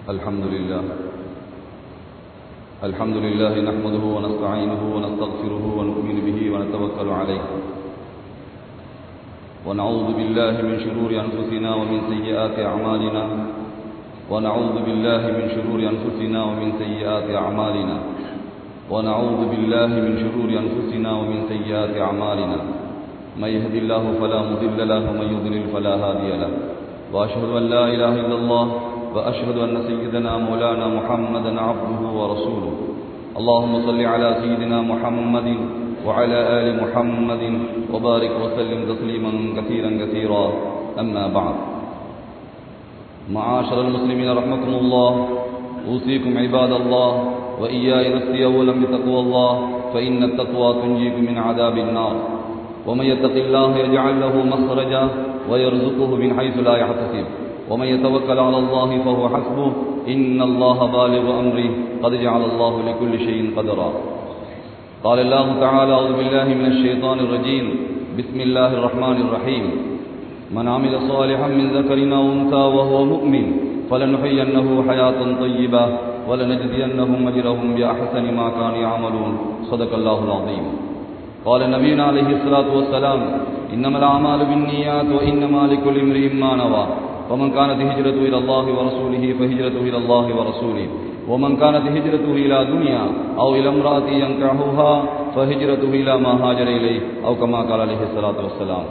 الحمد لله الحمد لله نحمده ونستعينه ونستغفره ونؤمن به ونتوكل عليه ونعوذ بالله من شرور أنفسنا ومن سيئات أعمالنا ونعوذ بالله من شرور أنفسنا ومن سيئات أعمالنا ونعوذ بالله من شرور أنفسنا ومن سيئات أعمالنا من يهد الله فلا مضل له ومن يضلل فلا هادي له وأشهد أن لا إله إلا الله وأشهد أن سيدنا مولانا محمدا عبده ورسوله اللهم صل على سيدنا محمد وعلى آل محمد وبارك وسلم تسليما كثيرا كثيرا أما بعد معاشر المسلمين رحمكم الله أوصيكم عباد الله وإياي نفسي أولا بتقوى الله فإن التقوى تنجيكم من عذاب النار ومن يتق الله يجعل له مخرجا ويرزقه من حيث لا يحتسب ومن يتوكل على الله فهو حسبه إن الله بالغ أمره قد جعل الله لكل شيء قدرا قال الله تعالى أعوذ بالله من الشيطان الرجيم بسم الله الرحمن الرحيم من عمل صالحا من ذكر أو أنثى وهو مؤمن فلنحيينه حياة طيبة ولنجزينهم أجرهم بأحسن ما كانوا يعملون صدق الله العظيم قال نبينا عليه الصلاة والسلام إنما الأعمال بالنيات وإنما لكل امرئ ما نوى ومن كانت هجرته إلى الله ورسوله فهجرته إلى الله ورسوله ومن كانت هجرته إلى دنيا أو إلى امرأة ينكحها فهجرته إلى ما هاجر إليه أو كما قال عليه الصلاة والسلام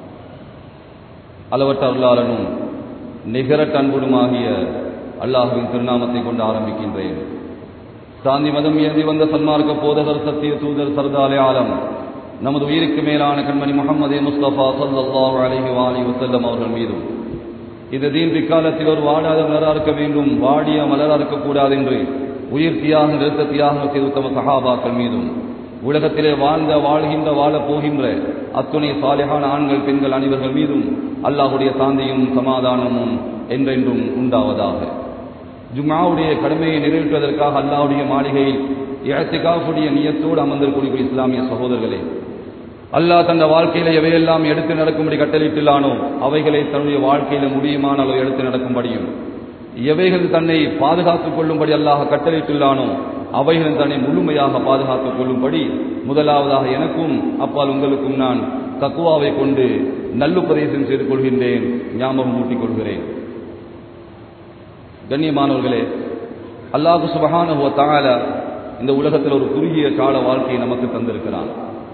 அளவற்ற அருளாளனும் நிகரட்ட அன்புடுமாகிய அல்லாஹுவின் திருநாமத்தை கொண்டு ஆரம்பிக்கின்றேன் சாந்தி மதம் ஏந்தி வந்த சன்மார்க்க போதகர் சத்திய தூதர் சர்தாலே ஆலம் நமது உயிருக்கு மேலான கண்மணி முகமது முஸ்தபா சல்லாஹ் அலஹி வாலி வசல்லம் அவர்கள் மீதும் இது தீன் பிக்காலத்தில் ஒரு வாடாத மலரா இருக்க வேண்டும் வாடிய மலரா இருக்கக்கூடாது என்று உயிர் தியாகம் நிறுத்த தியாகம் செய்து உத்தம சகாபாக்கள் மீதும் உலகத்திலே வாழ்ந்த வாழ்கின்ற வாழப் போகின்ற அத்துணை சாலையான ஆண்கள் பெண்கள் அனைவர்கள் மீதும் அல்லாஹுடைய சாந்தியும் சமாதானமும் என்றென்றும் உண்டாவதாக ஜும்மாவுடைய கடமையை நிறைவேற்றுவதற்காக அல்லாவுடைய மாளிகையில் இழத்திக்காவுடைய நியத்தோடு அமர்ந்திருக்கூடிய இஸ்லாமிய சகோதரர்களே அல்லாஹ் தந்த வாழ்க்கையில எவையெல்லாம் எடுத்து நடக்கும்படி கட்டளிட்டுள்ளானோ அவைகளை தன்னுடைய வாழ்க்கையில முடியுமான அளவு எடுத்து நடக்கும்படியும் எவைகள் தன்னை பாதுகாத்துக் கொள்ளும்படி அல்லாஹ் கட்டளிட்டுள்ளானோ அவைகள் தன்னை முழுமையாக பாதுகாத்துக் கொள்ளும்படி முதலாவதாக எனக்கும் அப்பால் உங்களுக்கும் நான் தக்குவாவை கொண்டு நல்லுபதேசம் செய்து கொள்கின்றேன் ஞாபகம் ஊட்டிக் கொள்கிறேன் கண்ணியமானவர்களே அல்லாஹு சுபகானுவ தாழ இந்த உலகத்தில் ஒரு குறுகிய கால வாழ்க்கையை நமக்கு தந்திருக்கிறான்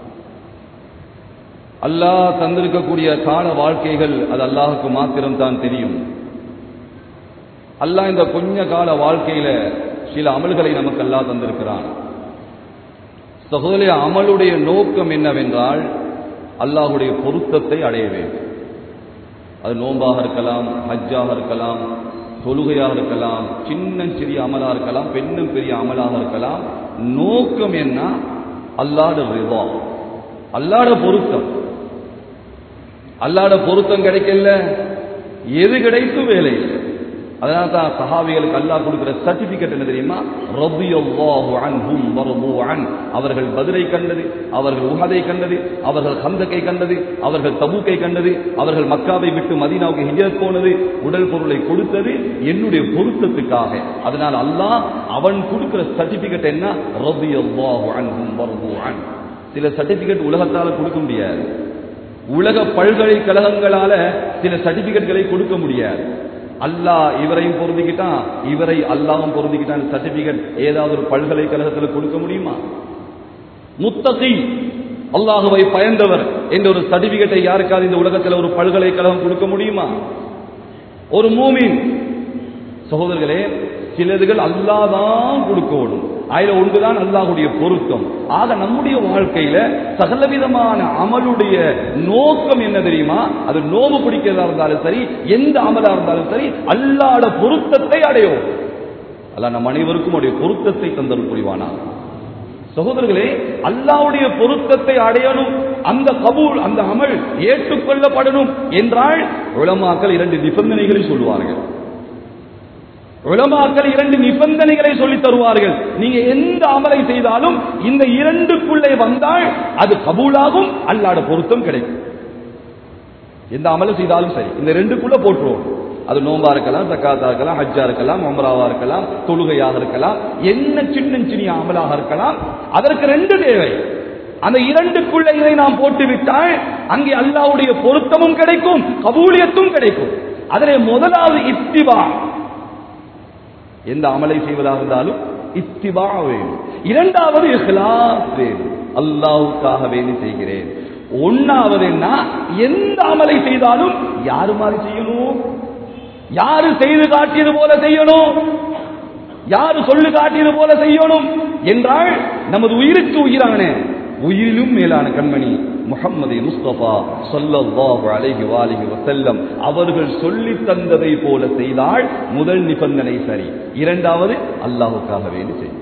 அல்லாஹ் தந்திருக்கக்கூடிய கால வாழ்க்கைகள் அது அல்லாஹுக்கு மாத்திரம் தான் தெரியும் அல்லாஹ் இந்த கொஞ்ச கால வாழ்க்கையில சில அமல்களை நமக்கு அல்லாஹ் தந்திருக்கிறான் சகோதரிய அமலுடைய நோக்கம் என்னவென்றால் அல்லாஹுடைய பொருத்தத்தை அடைய வேண்டும் அது நோம்பாக இருக்கலாம் ஹஜ்ஜாக இருக்கலாம் தொழுகையாக இருக்கலாம் சின்ன சிறிய அமலாக இருக்கலாம் பெண்ணும் பெரிய அமலாக இருக்கலாம் நோக்கம் என்ன அல்லாட ரிவா அல்லாட பொருத்தம் அல்லாட பொருத்தம் கிடைக்கல எது கிடைக்கும் வேலை இல்லை அதனால தான் சஹாபிகளுக்கு அல்லாஹ் கொடுக்கிற சர்டிபிகேட் என்ன தெரியுமா ரபியல்லாஹு அன்ஹும் வரது அன் அவர்கள் பதிலை கண்டது அவர்கள் உஹதை கண்டது அவர்கள் ஹந்தக்கை கண்டது அவர்கள் தபூக்கை கண்டது அவர்கள் மக்காவை விட்டு மதீனாவுக்கு ஹிஜரத் போனது உடல் பொருளை கொடுத்தது என்னுடைய பொருத்தத்துக்காக அதனால் அல்லாஹ் அவன் கொடுக்கிற சர்டிபிகேட் என்ன ரபியல்லாஹு அன்ஹும் வரது அன் சில சர்டிபிகேட் உலகத்தால கொடுக்க முடியாது உலக பல்கலைக்கழகங்களால சில சர்டிபிகேட்களை கொடுக்க முடியாது அல்லாஹ் இவரையும் பொருந்திக்கிட்டான் இவரை அல்லாவும் பொருந்திக்கிட்டான் சர்டிபிகேட் ஏதாவது ஒரு பல்கலைக்கழகத்தில் கொடுக்க முடியுமா முத்தகி அல்லாஹுவை பயந்தவர் என்ற ஒரு சர்டிபிகேட்டை யாருக்காவது இந்த உலகத்தில் ஒரு பல்கலைக்கழகம் கொடுக்க முடியுமா ஒரு மூமின் சகோதரர்களே சிலதுகள் அல்லாதான் கொடுக்கணும் அதுல ஒன்றுதான் அல்லாஹுடைய பொருத்தம் ஆக நம்முடைய வாழ்க்கையில சகலவிதமான அமலுடைய நோக்கம் என்ன தெரியுமா அது நோவு பிடிக்கிறதா இருந்தாலும் சரி எந்த அமலா இருந்தாலும் சரி அல்லாட பொருத்தத்தை அடையும் அல்ல நம் அனைவருக்கும் உடைய பொருத்தத்தை தந்தரும் புரிவானா சகோதரர்களே அல்லாவுடைய பொருத்தத்தை அடையணும் அந்த கபூல் அந்த அமல் ஏற்றுக்கொள்ளப்படணும் என்றால் உளமாக்கல் இரண்டு நிபந்தனைகளை சொல்லுவார்கள் உலமாக்கள் இரண்டு நிபந்தனைகளை சொல்லி தருவார்கள் நீங்க எந்த அமலை செய்தாலும் இந்த இரண்டுக்குள்ளே வந்தால் அது கபூலாகும் அல்லாட பொருத்தம் கிடைக்கும் எந்த அமலை செய்தாலும் சரி இந்த ரெண்டுக்குள்ள போட்டுருவோம் அது நோம்பா இருக்கலாம் தக்காத்தா இருக்கலாம் ஹஜ்ஜா இருக்கலாம் உம்ராவா இருக்கலாம் தொழுகையாக இருக்கலாம் என்ன சின்ன சின்ன அமலாக இருக்கலாம் அதற்கு ரெண்டு தேவை அந்த இரண்டுக்குள்ள இதை நாம் போட்டு விட்டால் அங்கே அல்லாவுடைய பொருத்தமும் கிடைக்கும் கபூலியத்தும் கிடைக்கும் அதிலே முதலாவது இத்திபா எந்த அமலை செய்வதாக இருந்தாலும் இத்திபா வேணும் இரண்டாவது இஹ்லாஸ் வேணும் அல்லாவுக்காக வேண்டி செய்கிறேன் ஒன்னாவது என்ன எந்த அமலை செய்தாலும் யாரு மாதிரி செய்யணும் யாரு செய்து காட்டியது போல செய்யணும் யாரு சொல்லு காட்டியது போல செய்யணும் என்றால் நமது உயிருக்கு உயிரான உயிரிலும் மேலான கண்மணி முகம்மது முஸ்தபா சொல்லல்லாஹு அலைஹி வாலிஹி வஸல்லம் அவர்கள் சொல்லி தந்ததை போல செய்தால் முதல் நிபந்தனை சரி இரண்டாவது அல்லாஹ்வுக்காக வேண்டி செய்யும்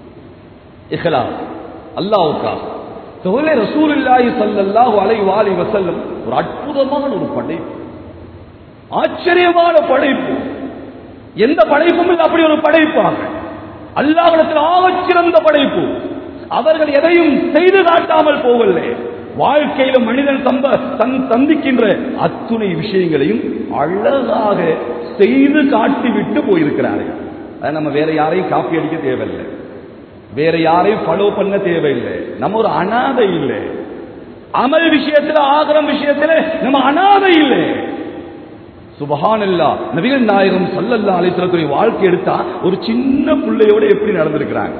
இஹ்லாஸ் அல்லாஹ்வுக்காக சோலே ரசூலுல்லாஹி ஸல்லல்லாஹு அலைஹி வாலிஹி வஸல்லம் ஒரு அற்புதமான ஒரு படைப்பு ஆச்சரியமான படைப்பு எந்த படைப்பும் இல்லை அப்படி ஒரு படைப்பாக அல்லாஹ்விடத்தில் ஆகச்சிறந்த படைப்பு அவர்கள் எதையும் செய்து காட்டாமல் போகவில்லை வாழ்க்கையில மனிதன் சம்ப சந்- சந்திக்கின்ற அத்துணை விஷயங்களையும் அழகாக செய்து காட்டிவிட்டு போயிருக்கிறார்கள் அதை நம்ம வேற யாரையும் காப்பி அடிக்க தேவையில்லை வேற யாரையும் ஃபாலோ பண்ண தேவையில்லை நம்ம ஒரு அனாதை இல்லை அமல் விஷயத்துல ஆகரம் விஷயத்துல நம்ம அனாதை இல்லை சுபஹானல்லா நபிகள் நாயகம் சல்லல்லா அலிஸ்லத்துடைய வாழ்க்கை எடுத்தா ஒரு சின்ன பிள்ளையோட எப்படி நடந்திருக்கிறாங்க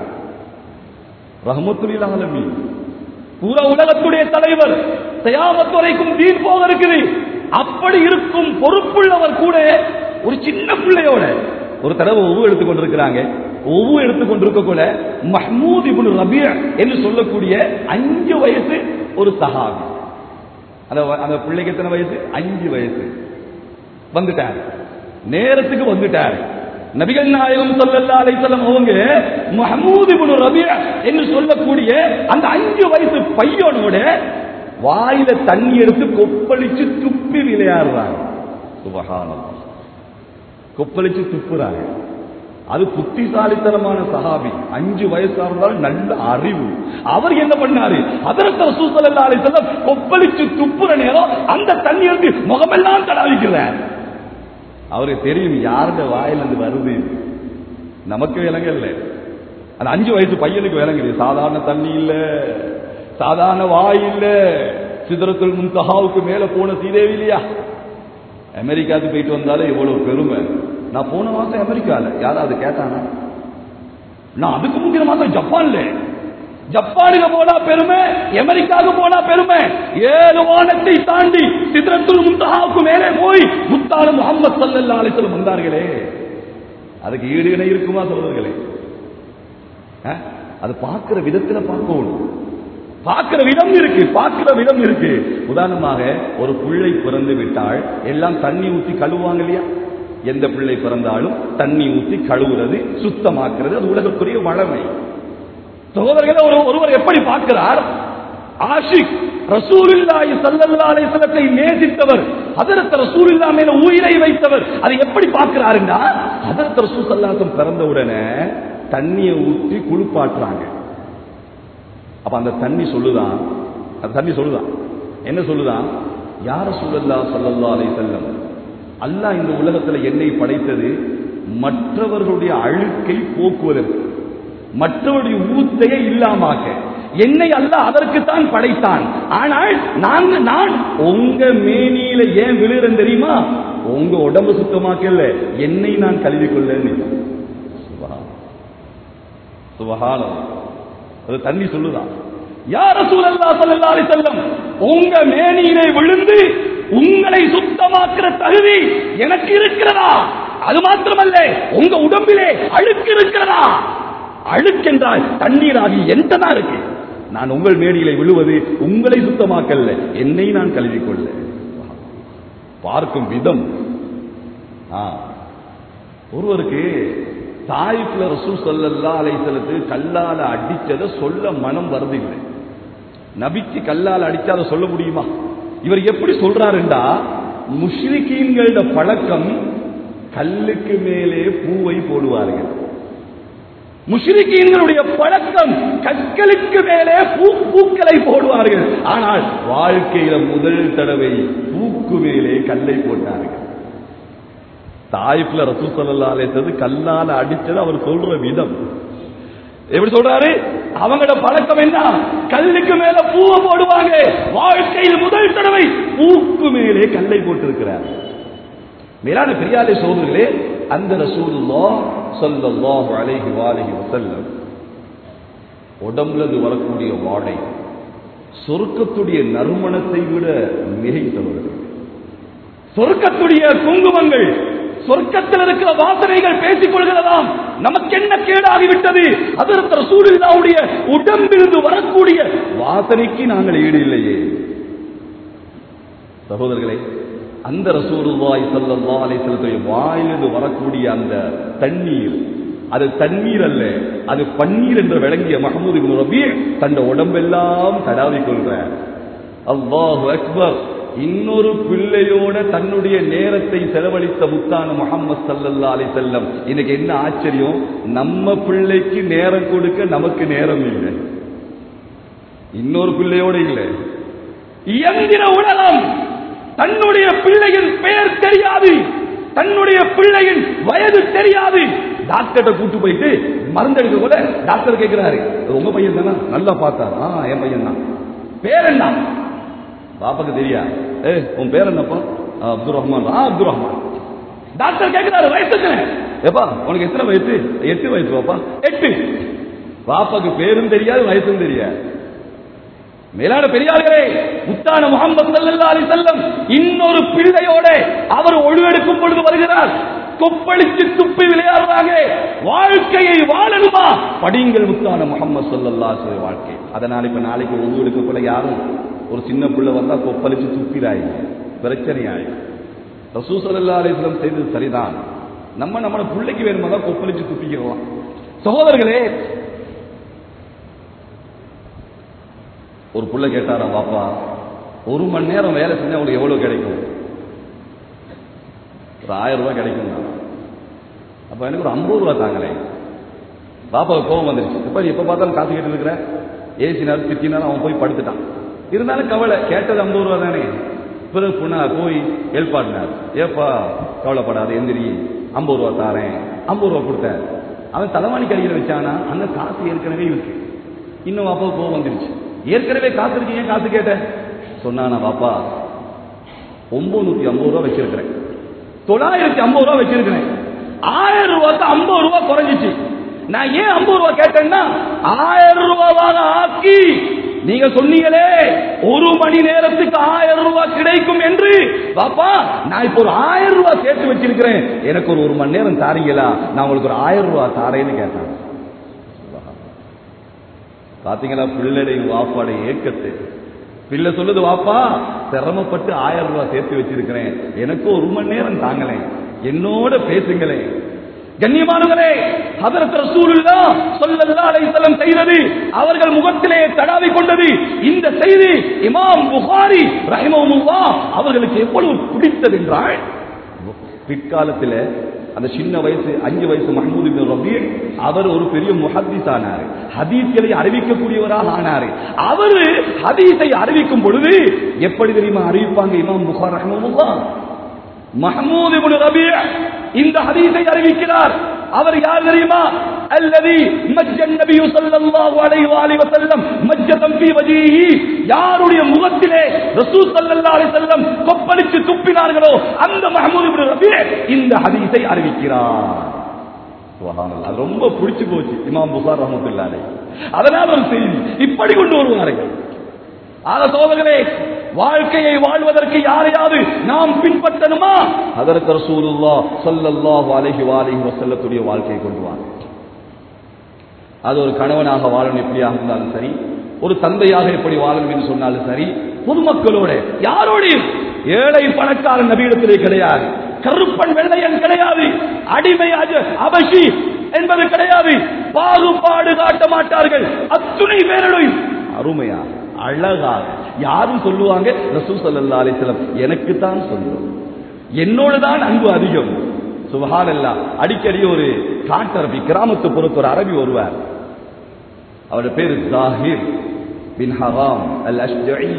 ரஹமத்துல் ஆலமீன் பூரா உலகத்துடைய தலைவர் தயாமத் வரைக்கும் தீன் போக இருக்குது அப்படி இருக்கும் பொறுப்புள்ளவர் கூட ஒரு சின்ன பிள்ளையோட ஒரு தடவை ஒவ்வொரு எடுத்துக் கொண்டிருக்கிறாங்க ஒவ்வொரு எடுத்துக் கொண்டிருக்க கூட மஹ்மூத் இப்னு ரபிய என்று சொல்லக்கூடிய அஞ்சு வயசு ஒரு சஹாபி அந்த அந்த பிள்ளைக்கு எத்தனை வயசு அஞ்சு வயசு வந்துட்டார் நேரத்துக்கு வந்துட்டார் நபிகள் நாயகம் ஸல்லல்லாஹு அலைஹி வஸல்லம் அவங்க மஹமூத் இப்னு ரபியா என்று சொல்லக்கூடிய அந்த அஞ்சு வயசு பையனோட வாயில தண்ணி எடுத்து கொப்பளிச்சு துப்பி விளையாடுறாங்க சுபஹானல்லாஹ் கொப்பளிச்சு துப்புறாங்க அது புத்திசாலித்தனமான சஹாபி அஞ்சு வயசா இருந்தாலும் நல்ல அறிவு அவர் என்ன பண்ணாரு அதற்கு ரசூல் ஸல்லல்லாஹு அலைஹி வஸல்லம் கொப்பளிச்சு துப்புற நேரம் அந்த தண்ணி எடுத்து முகமெல்லாம் தடவிக்கிறார் அவருக்கு தெரியும் யாருடைய வாயில இருந்து வருது நமக்கு விளங்கல அந்த அஞ்சு வயசு பையனுக்கு விளங்குது சாதாரண தண்ணி இல்ல சாதாரண வாய் இல்ல சிதறத்துல் முன்தஹாவுக்கு மேல போன சீதேவி இல்லையா அமெரிக்காவுக்கு போயிட்டு வந்தாலே எவ்வளவு பெருமை நான் போன மாசம் அமெரிக்கால யாராவது கேட்டானா நான் அதுக்கு முந்தின மாசம் ஜப்பான்ல ஜப்பானுக்கு போனா பெருமை அமெரிக்காவுக்கு போனா பெருமை ஏழு வானத்தை தாண்டி சித்ரத்துல் முன்தஹாவுக்கு மேலே போய் முத்தான முகமது ஸல்லல்லாஹு அலைஹி வஸல்லம் வந்தார்களே அதுக்கு ஈடு இணை இருக்குமா சொல்றீர்களே அஹ்? அது பார்க்கிற விதத்துல பார்க்கணும் பார்க்கிற விதம் இருக்கு பார்க்கிற விதம் இருக்கு உதாரணமாக ஒரு பிள்ளை பிறந்து விட்டால் எல்லாம் தண்ணி ஊத்தி கழுவுவாங்க இல்லையா எந்த பிள்ளை பிறந்தாலும் தண்ணி ஊத்தி கழுவுறது சுத்தமாக்குறது அது உலகத்துடைய வளமை சகோதரர்களே ஒரு ஒருவர் எப்படி பார்க்கிறார் ஆஷிக் ரசூலுல்லாஹி ஸல்லல்லாஹு அலைஹி வஸல்லத்தை நேசித்தவர் ஹஜரத் ரசூலுல்லாஹ் மேல உயிரை வைத்தவர் அதை எப்படி பார்க்கிறாருன்னா ஹஜரத் ரசூல் ஸல்லல்லாஹு அலைஹி வஸல்லம் பிறந்த உடனே தண்ணியை ஊற்றி குளிப்பாட்டுறாங்க அப்ப அந்த தண்ணி சொல்லுதான் அந்த தண்ணி சொல்லுதான் என்ன சொல்லுதான் யார சூழல்லா ஸல்லல்லாஹு அலைஹி வஸல்லம் அல்லாஹ் இந்த உலகத்துல என்னை படைத்தது மற்றவர்களுடைய அழுக்கை போக்குவதற்கு மற்றவருடைய ஊத்தையை இல்லாமாக்க என்னை அல்ல அதற்குத்தான் படைத்தான் ஆனால் நாங்க நான் உங்க மேனியில ஏன் விழுறேன் தெரியுமா உங்க உடம்பு சுத்தமாக்கல என்னை நான் கழுவி கொள்ளேன்னு சுபஹானம் அது தண்ணி சொல்லுதான் யார சூழல்லா சல்லா அலி செல்லம் உங்க மேனியிலே விழுந்து உங்களை சுத்தமாக்குற தகுதி எனக்கு இருக்கிறதா அது மாத்திரமல்ல உங்க உடம்பிலே அழுக்கு இருக்கிறதா அழுக்கென்றால் தண்ணீராகி என்கிட்ட இருக்கு நான் உங்கள் மேனியிலே விழுவது உங்களை சுத்தமாக்கல்ல என்னை நான் கழுவிக்கொள்ள பார்க்கும் விதம் ஆ. ஒருவருக்கு தாய்ப்புல ரசூல் சொல்லல்லா அலைசலத்து கல்லால அடிச்சதை சொல்ல மனம் வருதில்லை நபிக்கு கல்லால் அடிச்சா அதை சொல்ல முடியுமா இவர் எப்படி சொல்றாருண்டா முஷ்ரிக்கீன்களோட பழக்கம் கல்லுக்கு மேலே பூவை போடுவார்கள் முஷ்ரிக்கீன்களுடைய பழக்கம் கற்களுக்கு மேலே பூ பூக்களை போடுவார்கள் ஆனால் வாழ்க்கையில முதல் தடவை பூக்கு மேலே கல்லை போட்டார்கள் தாய்ப்புல ரசூல் ஸல்லல்லாஹு அலைஹி வஸல்லம் கல்லால அடிச்சது அவர் சொல்ற விதம் எப்படி சொல்றாரு அவங்களோட பழக்கம் என்ன கல்லுக்கு மேல பூவை போடுவாங்க வாழ்க்கையில் முதல் தடவை பூக்கு மேலே கல்லை போட்டிருக்கிறார் மேலான பெரியாலே சோதர்களே அந்த ரசூலுல்லாஹ் ஸல்லல்லாஹு அலைஹி வாலிஹி வஸல்லம் உடம்புல இருந்து வரக்கூடிய வாடை சொர்க்கத்துடைய நறுமணத்தை விட மிகைத்தவர்கள் சொர்க்கத்துடைய குங்குமங்கள் சொர்க்கத்தில் இருக்கிற வாசனைகள் பேசிக் கொள்கிறதாம் நமக்கு என்ன கேடாகிவிட்டது அதற்கு ரசூலுல்லாவுடைய உடம்பிலிருந்து வரக்கூடிய வாசனைக்கு நாங்கள் ஈடு இல்லையே சகோதரர்களே அந்த ரசூலுல்லாஹி ஸல்லல்லாஹு அலைஹி வஸல்லத்துடைய வாயிலிருந்து வரக்கூடிய அந்த தண்ணீர் அது தண்ணீர் அல்ல அது பன்னீர் என்று விளங்கிய மஹமூது இப்னு ரபீ தன் உடம்பெல்லாம் தடாவிக் கொள்றார் அல்லாஹு அக்பர் இன்னொரு பிள்ளையோட தன்னுடைய நேரத்தை செலவழித்த முத்தான முகமது சல்லல்லா அலி செல்லம் இன்னைக்கு என்ன ஆச்சரியம் நம்ம பிள்ளைக்கு நேரம் கொடுக்க நமக்கு நேரம் இல்லை இன்னொரு பிள்ளையோட இல்லை இயந்திர உலகம் தன்னுடைய பிள்ளையின் பெயர் தெரியாது தன்னுடைய பிள்ளையின் வயது தெரியாது டாக்டர்கிட்ட கூட்டு போயிட்டு மருந்தெடுக்க கூட டாக்டர் கேட்கிறாரு உங்க பையன் தானே நல்லா பார்த்தாரு ஆ என் பையன் தான் பேர் என்ன பாப்பாக்கு தெரியா ஏ உன் பேர் என்னப்பா ஆ, அப்துல் ரஹ்மான் ஆ அப்துல் ரஹ்மான் டாக்டர் கேட்கிறாரு வயசு எத்தனை ஏப்பா உனக்கு எத்தனை வயசு எட்டு வயசு பாப்பா எட்டு பாப்பாக்கு பேரும் தெரியாது வயசும் தெரியாது மேலான பெரியார்களே முத்தான முகமது ஸல்லல்லாஹு அலைஹி வஸல்லம் இன்னொரு பிள்ளையோட அவர் ஒழுவெடுக்கும் பொழுது வருகிறார் கொப்பளித்து துப்பி விளையாடுறாங்க வாழ்க்கையை வாழணுமா படிங்கள் முத்தான முகமது ஸல்லல்லாஹு அலைஹி வஸல்லம் வாழ்க்கை அதனால இப்ப நாளைக்கு ஒன்று எடுக்கக்குள்ள யாரும் ஒரு சின்ன பிள்ளை வந்தா கொப்பளிச்சு துப்பிடாய் பிரச்சனையாய் ரசூ ஸல்லல்லாஹு அலைஹி வஸல்லம் செய்தது சரிதான் நம்ம நம்ம பிள்ளைக்கு வேணுமா தான் கொப்பளிச்சு துப்பிக்கிறோம் சகோதரர்களே ஒரு புள்ள கேட்டாரா பாப்பா ஒரு மணி நேரம் வேலை செஞ்சா உங்களுக்கு எவ்வளவு கிடைக்கும் ஒரு ஆயிரம் ரூபாய் கிடைக்கும் அப்ப எனக்கு ஒரு ஐம்பது ரூபாய் தாங்களே பாப்பாவுக்கு கோபம் வந்துருச்சு இப்ப எப்ப பார்த்தாலும் காசு கேட்டு இருக்கிற ஏசினாலும் திட்டினாலும் அவன் போய் படுத்துட்டான் இருந்தாலும் கவலை கேட்டது ஐம்பது ரூபா தானே பிறகு புண்ணா போய் ஹெல்ப் பண்ணார் ஏப்பா கவலைப்படாத எந்திரி ஐம்பது ரூபா தாரேன் ஐம்பது ரூபா கொடுத்தேன் அவன் தலைவாணி கடிக்கிற வச்சானா அந்த காசு ஏற்கனவே இருக்கு இன்னும் அப்பாவுக்கு கோபம் வந்துருச்சு ஏற்கனவே காசு இருக்கு ஏன் காசு கேட்டேன் சொன்னானா பாப்பா ஒன்பது ஐம்பது ரூபா வச்சிருக்கிறேன் தொள்ளாயிரத்தி ஐம்பது ரூபா வச்சிருக்கிறேன் ஆயிரம் ரூபாய்க்கு ஐம்பது ரூபா குறைஞ்சிச்சு நான் ஏன் ஐம்பது ரூபா கேட்டேன்னா ஆயிரம் ரூபாவாக ஆக்கி நீங்க சொன்னீங்களே ஒரு மணி நேரத்துக்கு ஆயிரம் ரூபாய் கிடைக்கும் என்று பாப்பா நான் இப்போ ஒரு ஆயிரம் ரூபாய் சேர்த்து வச்சிருக்கிறேன் எனக்கு ஒரு ஒரு மணி நேரம் தாரீங்களா நான் உங்களுக்கு ஒரு ஆயிரம் ரூபாய் தாரேன்னு கேட்டான் பாத்தீங்களா பிள்ளைடைய வாப்பாடைய ஏக்கத்தை பிள்ளை சொல்லுது வாப்பா சிரமப்பட்டு ஆயிரம் ரூபாய் சேர்த்து வச்சிருக்கிறேன் எனக்கு ஒரு மணி நேரம் தாங்களேன் என்னோட பேசுங்களேன் கண்ணியமானவரே ஹதரத் ரசூலுல்லாஹ் ஸல்லல்லாஹு அலைஹி வஸல்லம் செய்தது அவர்கள் முகத்திலே தடாவி கொண்டது இந்த செய்தி இமாம் புகாரி ரஹிமஹுல்லாஹ் அவர்களுக்கு எவ்வளவு பிடித்தது என்றால் பிற்காலத்தில் அந்த சின்ன வயசு அஞ்சு வயசு மஹமூது இப்னு ரபீ அவர் ஒரு பெரிய முஹத்திஸ் ஆனார் ஹதீஸ்களை அறிவிக்கக்கூடியவராக ஆனார் அவர் ஹதீஸை அறிவிக்கும் பொழுது எப்படி தெரியுமா அறிவிப்பாங்க இமாம் புகார் ரஹ்மத்துல்லாஹ் மஹமூது இப்னு ரபீ இந்த ஹதீஸை அறிவிக்கிறார் அவர் யார் தெரியுமா அல்லதி மஜ்ஜன் நபியு ஸல்லல்லாஹு அலைஹி வஆலிஹி வஸல்லம் மஜ்ஜதம் ஃபீ வஜீஹி யாருடைய முகத்திலே ரசூல் ஸல்லல்லாஹு அலைஹி வஸல்லம் கொப்பளித்து துப்பினார்களோ அந்த மஹமூத் இப்னு ரபீ இந்த ஹதீஸை அறிவிக்கிறார் சுப்ஹானல்லாஹ் அது ரொம்ப பிடிச்சு போச்சு இமாம் புகார் ரஹ்மத்துல்லாஹி அலைஹி அதனால ஒரு செய்தி இப்படி கொண்டு வருவார்கள் ஆக சோதர்களே வாழ்க்கையை வாழ்வதற்கு யாரையாவது நாம் பின்பற்றணுமா அதற்கு ரசூலுல்லாஹ் ஸல்லல்லாஹு அலைஹி வஆலிஹி வஸல்லத்துடைய வாழ்க்கையை கொண்டு வாங்க அது ஒரு கணவனாக வாழணும் எப்படியாக இருந்தாலும் சரி ஒரு தந்தையாக எப்படி வாழணும் என்று சொன்னாலும் சரி பொதுமக்களோட யாரோடையும் ஏழை பணக்காரன் நபியிடத்திலே கிடையாது கருப்பன் வெள்ளையன் கிடையாது அடிமை அஜ- அபஷி என்பது கிடையாது பாகுபாடு காட்ட மாட்டார்கள் அத்துணை பேரோடையும் அருமையா அழகாக யாரும் சொல்லுவாங்க ரசூல் ஸல்லல்லாஹு அலைஹி வஸல்லம் எனக்கு தான் சொல்லும் என்னோட தான் அன்பு அதிகம் சுபஹானல்லா அடிக்கடி ஒரு காட்டரபி கிராமத்து பொறுத்த ஒரு அரபி வருவார் அவருடைய பேரு ஜாஹிர் பின் ஹராம் அல் அஷ்ஜஇ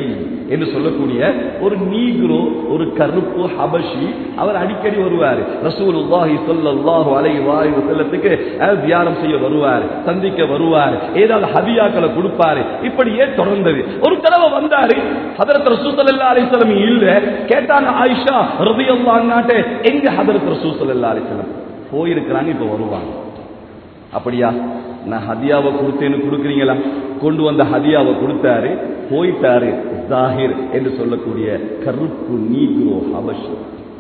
என்று சொல்லக்கூடிய ஒரு நீக்ரோ ஒரு கருப்பு ஹபஷி அவர் அடிக்கடி வருவார் ரசூலுல்லாஹி ஸல்லல்லாஹு அலைஹி வஸல்லத்துக்கு தியானம் செய்ய வருவார் சந்திக்க வருவார் ஏதாவது ஹதியாக்களை கொடுப்பாரு இப்படியே தொடர்ந்தது ஒரு தடவை வந்தாரு ஹதரத் ரசூல் ஸல்லல்லாஹு அலைஹி வஸல்லம் இல்ல கேட்டாங்க ஆயிஷா ரலியல்லாஹு அன்ஹாட்ட எங்க ஹதரத் ரசூல் ஸல்லல்லாஹு அலைஹி வஸல்லம் போயிருக்கிறாங்க இப்ப வருவாங்க அப்படியா நான் ஹதியாவை கொடுத்தேன்னு கொடுக்குறீங்களா கொண்டு வந்த ஹதியாவை கொடுத்தாரு போயிட்டாரு ஜாகிர் என்று சொல்லக்கூடிய கருப்பு நீக்ரோ ஹபஷி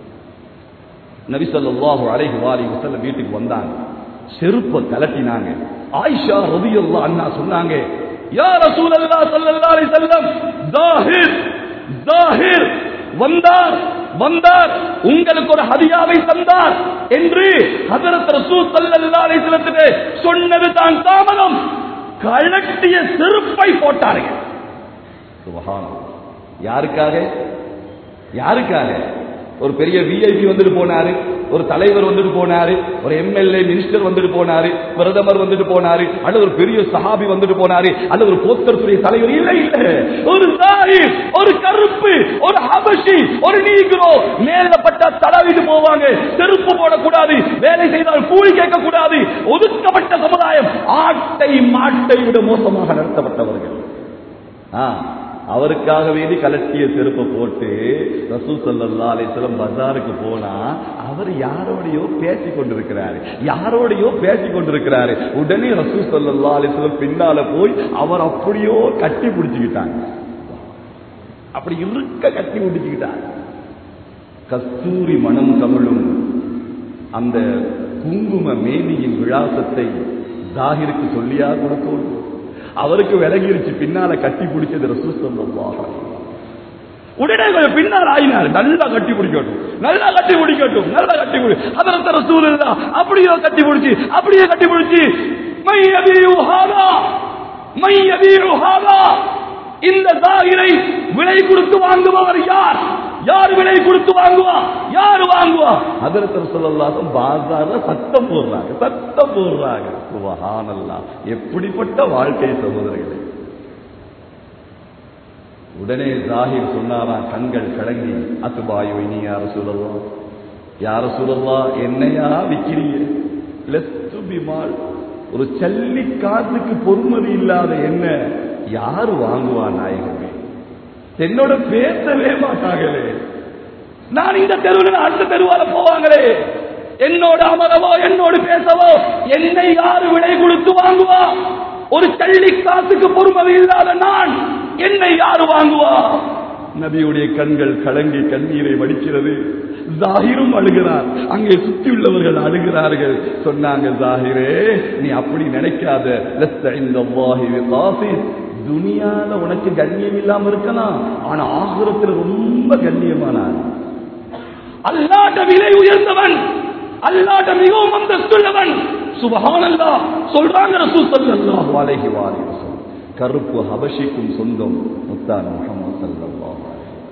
நபி ஸல்லல்லாஹு அலைஹி வாலிஹி வஸல்லம் வீட்டுக்கு வந்தாங்க செருப்பை கலட்டினாங்க ஆயிஷா ரலியல்லாஹு அன்ஹா சொன்னாங்க யா ரசூலல்லாஹ் ஸல்லல்லாஹு அலைஹி வஸல்லம் ஜாஹிர் ஜாஹிர் வந்தார் வந்தார் உங்களுக்கு ஒரு ஹதியாவை தந்தார் என்று ஹதரத் ரசூல் ஸல்லல்லாஹு அலைஹி வஸல்லத்திலே சொன்னது தான் தாமதம் கழட்டிய செருப்பை போட்டார்கள் சுபஹானல்லாஹ் யாருக்காக யாருக்காக ஒரு பெரிய விஐபி வந்துட்டு போனாரு ஒரு தலைவர் வந்துட்டு போனாரு ஒரு எம்எல்ஏ மினிஸ்டர் வந்துட்டு போனாரு பிரதமர் வந்துட்டு போனாரு அல்லது ஒரு பெரிய சஹாபி வந்துட்டு போனாரு அல்லது ஒரு போஸ்டர் துறை தலைவர் இல்ல இல்ல ஒரு சாஹிப் ஒரு கருப்பு ஒரு ஹபஷி ஒரு நீக்ரோ மேலப்பட்ட தடவிட்டு போவாங்க செருப்பு போடக்கூடாது வேலை செய்தால் கூலி கேட்க கூடாது ஒதுக்கப்பட்ட சமுதாயம் ஆட்டை மாட்டை விட மோசமாக நடத்தப்பட்டவர்கள் ஆ அவருக்காக வேண்டி கலட்டிய செருப்பை போட்டு ரசூ சல்லா அலிஸ்லம் பஜாருக்கு போனா அவர் யாரோடையோ பேசி கொண்டிருக்கிறாரு யாரோடையோ பேசி கொண்டிருக்கிறாரு உடனே ரசூ சல்லா அலிஸ்லம் பின்னால போய் அவர் அப்படியோ கட்டி பிடிச்சுக்கிட்டாங்க அப்படி இருக்க கட்டி பிடிச்சுக்கிட்டாங்க கஸ்தூரி மனம் கமழும் அந்த குங்கும மேனியின் விழாசத்தை ஜாகிருக்கு சொல்லியா கொடுக்கணும் அவருக்கு விலகிருச்சு பின்னால கட்டி பிடிச்சது ரசூ சொல்லுவாங்க உடனே கொஞ்சம் பின்னால் ஆயினார் நல்லா கட்டி பிடிக்கட்டும் நல்லா கட்டி பிடிக்கட்டும் நல்லா கட்டி பிடி அதற்கு ரசூல் இல்லா அப்படியோ கட்டி பிடிச்சி அப்படியே கட்டி பிடிச்சி மை அபியுஹாதா மை அபியுஹாதா இந்த தாகிரை விலை கொடுத்து வாங்குபவர் யார் யார் விலை கொடுத்து வாங்குவா யார் வாங்குவா அதற்கு சொல்லலாம் பாசார்ல சத்தம் போடுறாங்க சத்தம் போடுறாங்க சுபஹானல்லாஹ் எப்படிப்பட்ட வாழ்க்கை சகோதரர்களே உடனே ஜாகிர் சொன்னாராம் கண்கள் கலங்கி அத்துபாயோ இனி யார சொல்லலாம் யார சொல்லலாம் என்னையா விக்கிறீங்க லெஸ்து பிமால் ஒரு சல்லி காசுக்கு பொறுமதி இல்லாத என்ன யாரு வாங்குவா நாயகமே என்னோட பேசவே மாட்டாங்களே நான் இந்த தெருவில் அடுத்த தெருவால போவாங்களே என்னோட அமரவோ என்னோடு பேசவோ என்னை யாரு விலை கொடுத்து வாங்குவா ஒரு சல்லி காசுக்கு பொறுமதி இல்லாத நான் என்னை யாரு வாங்குவா நபியுடைய கண்கள் கலங்கி கண்ணீரை வடிக்கிறது ஜாகிரும் அழுகிறார் அங்கே சுத்தி உள்ளவர்கள் அழுகிறார்கள் சொன்னாங்க ஜாகிரே நீ அப்படி நினைக்காத லஸ்த இந்த துனியால உனக்கு கண்ணியம் இல்லாம இருக்கலாம் ஆனா ஆகுரத்தில் ரொம்ப கண்ணியமானார் அல்லாட்ட விலை உயர்ந்தவன் அல்லாட்ட மிகவும் அந்தஸ்துள்ளவன் சுபஹானல்லா சொல்றாங்க ரசூல் ஸல்லல்லாஹு அலைஹி வஸல்லம் கருப்பு ஹபஷிக்கும் சொந்தம் முத்தான் முகமது ஸல்லல்லாஹு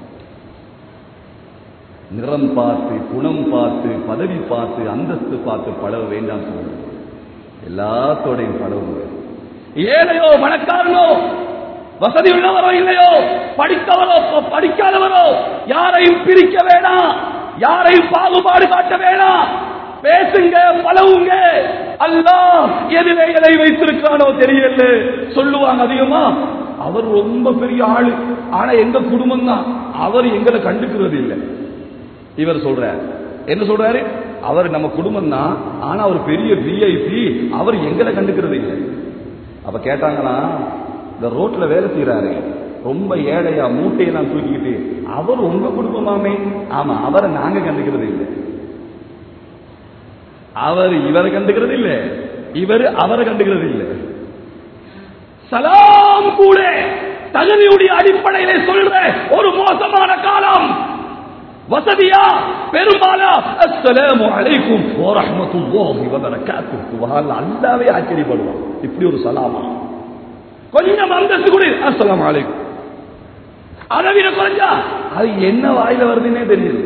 நிறம் பார்த்து குணம் பார்த்து பதவி பார்த்து அந்தஸ்து பார்த்து பழக வேண்டாம் சொல்லுங்க எல்லாத்தோடையும் பழகுங்க ஏழையோ பணக்காரனோ வசதி உள்ளவரோ இல்லையோ படித்தவரோ படிக்காதவரோ யாரையும் பிரிக்க வேணாம் யாரையும் பாகுபாடு காட்ட வேணாம் பேசுங்க பழவுங்க அல்லாஹ் எதிலே எதை வைத்திருக்கானோ தெரியல சொல்லுவாங்க அதிகமா அவர் ரொம்ப பெரிய ஆளு ஆனா எங்க குடும்பம் தான் அவர் எங்களை கண்டுக்கிறது இல்லை இவர் சொல்றார் என்ன சொல்றாரு அவர் நம்ம குடும்பம் தான் ஆனா அவர் பெரிய விஐபி அவர் எங்களை கண்டுக்கிறது இல்லை அப்ப கேட்டாங்கன்னா இந்த ரோட்ல வேலை செய்யறாரு ரொம்ப ஏழையா மூட்டையை நான் தூக்கிக்கிட்டு அவர் உங்க குடும்பமாமே ஆமா அவரை நாங்க கண்டுக்கிறது இல்லை அவர் இவரை கண்டுக்கிறது இல்லை இவர் அவரை கண்டுக்கிறது இல்லை சலாம் கூட தகுதியுடைய அடிப்படையிலே சொல்ற ஒரு மோசமான காலம் வசதியா பெரும்பாலா அஸ்ஸலாமு அலைக்கும் வ ரஹ்மத்துல்லாஹி வ பரக்காத்துஹு சுப்ஹானல்லாஹ் அல்லாஹ்வே ஆச்சரியப்படுவான் இப்படி ஒரு சலாமா கொஞ்சம் அந்தஸ்து கூட அஸ்ஸலாமு அலைக்கும் அளவிட குறைஞ்சா அது என்ன வாயில வருதுன்னே தெரியுது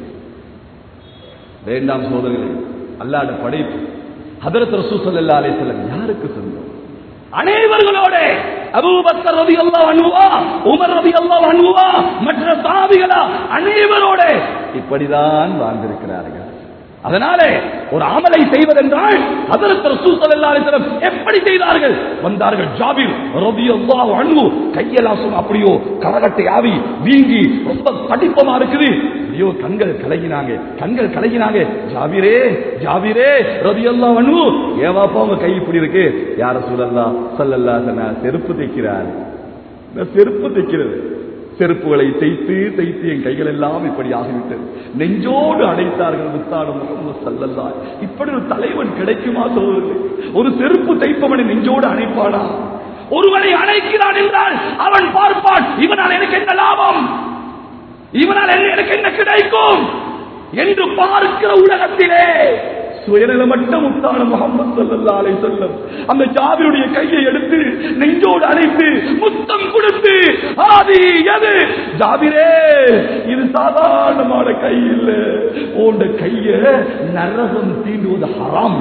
வேண்டாம் சோதரிகளே அல்லாட படைப்பு ஹதரத் ரசூ ஸல்லல்லாஹு அலைஹி வஸல்லம் யாருக்கு சொந்தம் அனைவர்களோட அபூபக்கர் ரலியல்லாஹு அன்ஹுவா உமர் ரலியல்லாஹு அன்ஹுவா மற்ற சாபிகளா அனைவரோட இப்படிதான் வாழ்ந்திருக்கிறார்கள் அதனாலே ஒரு அமலை செய்வதென்றால் ஹதரத் ரசூல் ஸல்லல்லாஹு அலைஹி வஸல்லம் எப்படி செய்தார்கள் வந்தார்கள் ஜாபிர் ரலியல்லாஹு அன்ஹு கையெல்லாம் சும்மா அப்படியோ கரகட்டை ஆவி வீங்கி ரொம்ப தடிப்பமா இருக்குது ஐயோ கண்கள் கலகினாங்க கண்கள் கலகினாங்க ஜாபிரே ஜாபிரே ரலியல்லாஹு அன்ஹு ஏவாப்பா உங்க கை இப்படி இருக்கு யார ரசூலல்லாஹ் ஸல்லல்லாஹு அலைஹி வஸல்லம் செருப்பு தைக்கிறார் இந்த செருப்பு தைக்கிறது செருப்புகளை தைத்து தைத்து என் கைகள் எல்லாம் இப்படி ஆகிவிட்டது நெஞ்சோடு அடைத்தார்கள் முத்தாடு முகமது சல்லல்லா இப்படி ஒரு தலைவன் கிடைக்குமா சோதரர்களே ஒரு செருப்பு தைப்பவனை நெஞ்சோடு அணைப்பானா ஒருவனை அணைக்கிறான் என்றால் அவன் பார்ப்பான் இவனால் எனக்கு என்ன லாபம் இவனால் என்ன எனக்கு என்ன கிடைக்கும் என்று பார்க்கிற உலகத்திலே சுயநலமற்ற முத்தான முகமது சல்லல்லா அலைஹி வஸல்லம் அந்த ஜாபிருடைய கையை எடுத்து நெஞ்சோடு அணைத்து முத்தம் கொடுத்து ஆதி எது ஜாபிரே இது சாதாரணமான கை இல்ல உண்ட கைய நரகம் தீண்டுவது ஹராம்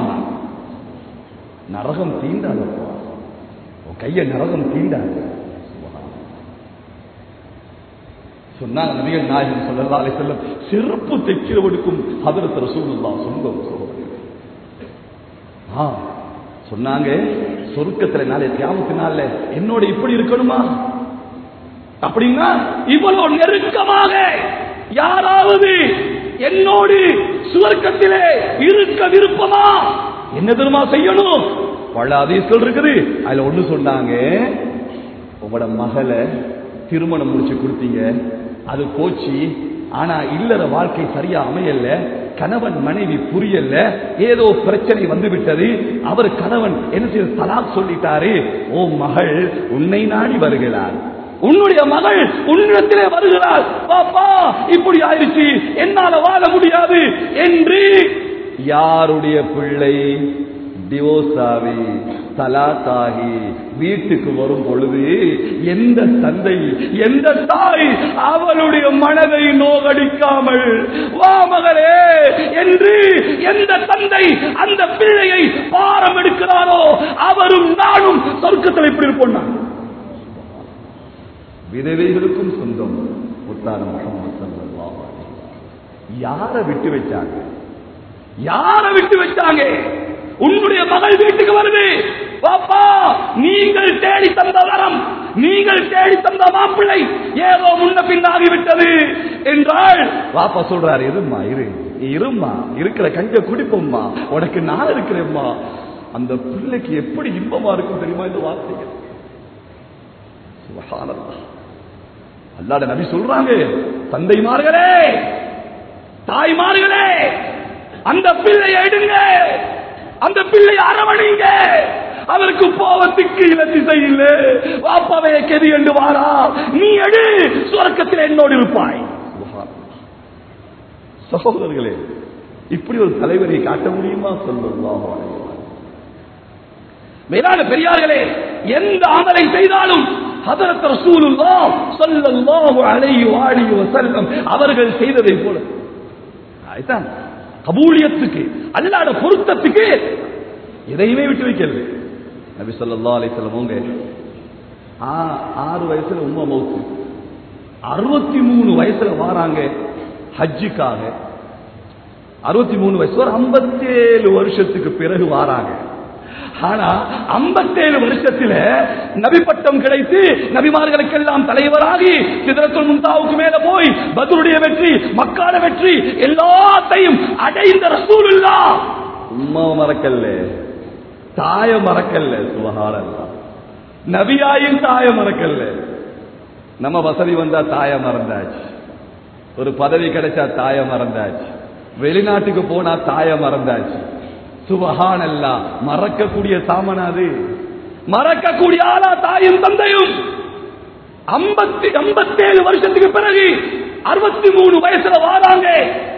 நரகம் தீண்டாதப்பா உன் கைய நரகம் தீண்டாது சொன்னாங்க நபிகள் நாயகம் ஸல்லல்லாஹு அலைஹி வஸல்லம் செருப்பு தைக்கிறவனுக்கும் ஹதரத் ரசூலுல்லாஹ் சொந்தம் சகோதரர்களே ஆ சொன்னாங்க சொர்க்கத்துல நாளை தியாகத்தினால என்னோட இப்படி இருக்கணுமா அப்படின்னா இவ்வளவு நெருக்கமாக யாராவது என்னோடு சுவர்க்கத்திலே இருக்க விருப்பமா என்ன தெரியுமா செய்யணும் பல அதிசல் இருக்குது அதுல ஒண்ணு சொன்னாங்க உங்களோட மகளை திருமணம் முடிச்சு கொடுத்தீங்க அது போச்சு ஆனா இல்லற வாழ்க்கை சரியா அமையல கணவன் மனைவி புரியல ஏதோ பிரச்சனை வந்து விட்டது அவர் கணவன் என்ன செய்ய தலாக் சொல்லிட்டாரு ஓ மகள் உன்னை நாடி வருகிறார் உன்னுடைய மகள் உன்னிடத்திலே வருகிறார் பாப்பா இப்படி ஆயிடுச்சு என்னால வாழ முடியாது என்று யாருடைய பிள்ளை டிவோர்ஸ் ஆகி தலாத்தாகி வீட்டுக்கு வரும் பொழுது எந்த தந்தை எந்த தாய் அவளுடைய மனதை நோகடிக்காமல் வா மகளே என்று எந்த தந்தை அந்த பிள்ளையை பாரம் எடுக்கிறாரோ அவரும் நானும் சொர்க்கத்தில் இப்படி இருப்போம் நான். விதவைகளுக்கும் சொந்தம் முத்தான முகமது ஸல்லல்லாஹு அலைஹி வஸல்லம். யாரை விட்டு வச்சாங்க யாரை விட்டு வச்சாங்க உன்னுடைய மகள் வீட்டுக்கு வருது பாப்பா நீங்கள் தேடி தந்த வரம் நீங்கள் தேடி தந்த மாப்பிள்ளை ஏதோ முன்ன பின்னாகி விட்டது என்றால் பாப்பா சொல்றாரு இரும்மா இரு நீ இரும்மா இருக்கிற கஞ்ச குடிப்போம்மா உனக்கு நான் இருக்கிறேம்மா அந்த பிள்ளைக்கு எப்படி இன்பமா இருக்கும் தெரியுமா இந்த வார்த்தைகள் சுபஹானல்லாஹ். அல்லாஹ் நபி சொல்றாங்க தந்தைமார்களே தாய்மார்களே அந்த பிள்ளையை எடுங்க அந்த பிள்ளை அரவணைங்க அவருக்கு போவத்துக்கு இல திசை இல்ல வாப்பாவே கெதி என்று வாரா நீ எடு சுரக்கத்தில் என்னோடு இருப்பாய் சுப்ஹானல்லாஹ். சகோதரர்களே இப்படி ஒரு தலைவரை காட்ட முடியுமா சொல்லலாம் மேலான பெரியார்களே எந்த அமலை செய்தாலும் ஹதரத் ரசூலுல்லாஹ் ஸல்லல்லாஹு அலைஹி வஆலிஹி வஸல்லம் அவர்கள் செய்ததை போல அதுதான் கபூலியத்துக்கு அல்லாட பொருத்தத்துக்கு எதையுமே விட்டு வைக்கிறது நபி ஸல்லல்லாஹு அலைஹி வஸல்லம் அவங்க ஆ- ஆறு வயசுல உம்மா மௌத்து அறுபத்தி மூணு வயசுல வாராங்க ஹஜ்ஜுக்காக அறுபத்தி மூணு வயசு ஒரு ஐம்பத்தேழு வருஷத்துக்கு பிறகு வாராங்க ஆனா ஐம்பத்தேழு வருஷத்துல நபி பட்டம் கிடைத்து நபிமார்களுக்கெல்லாம் தலைவராகி சிதறத்துல் முந்தாவுக்கு மேல போய் பத்ருடைய வெற்றி மக்கான வெற்றி எல்லாத்தையும் அடைந்த ரசூலுல்லா உம்மாவை மறக்கல்ல தாய மறக்கல்ல சுபஹானல்லாஹ் நபியாயும் தாய மறக்கல்ல நம்ம வசதி வந்தா தாய மறந்தாச்சு ஒரு பதவி கிடைச்சா தாய மறந்தாச்சு வெளிநாட்டுக்கு போனா தாய மறந்தாச்சு சுபஹானல்லா மறக்கக்கூடிய சாமனாது மறக்கக்கூடிய ஆளா தாயும் தந்தையும் ஐம்பத்தி ஐம்பத்தேழு வருஷத்துக்கு பிறகு அறுபத்தி மூணு வயசுல வாராங்க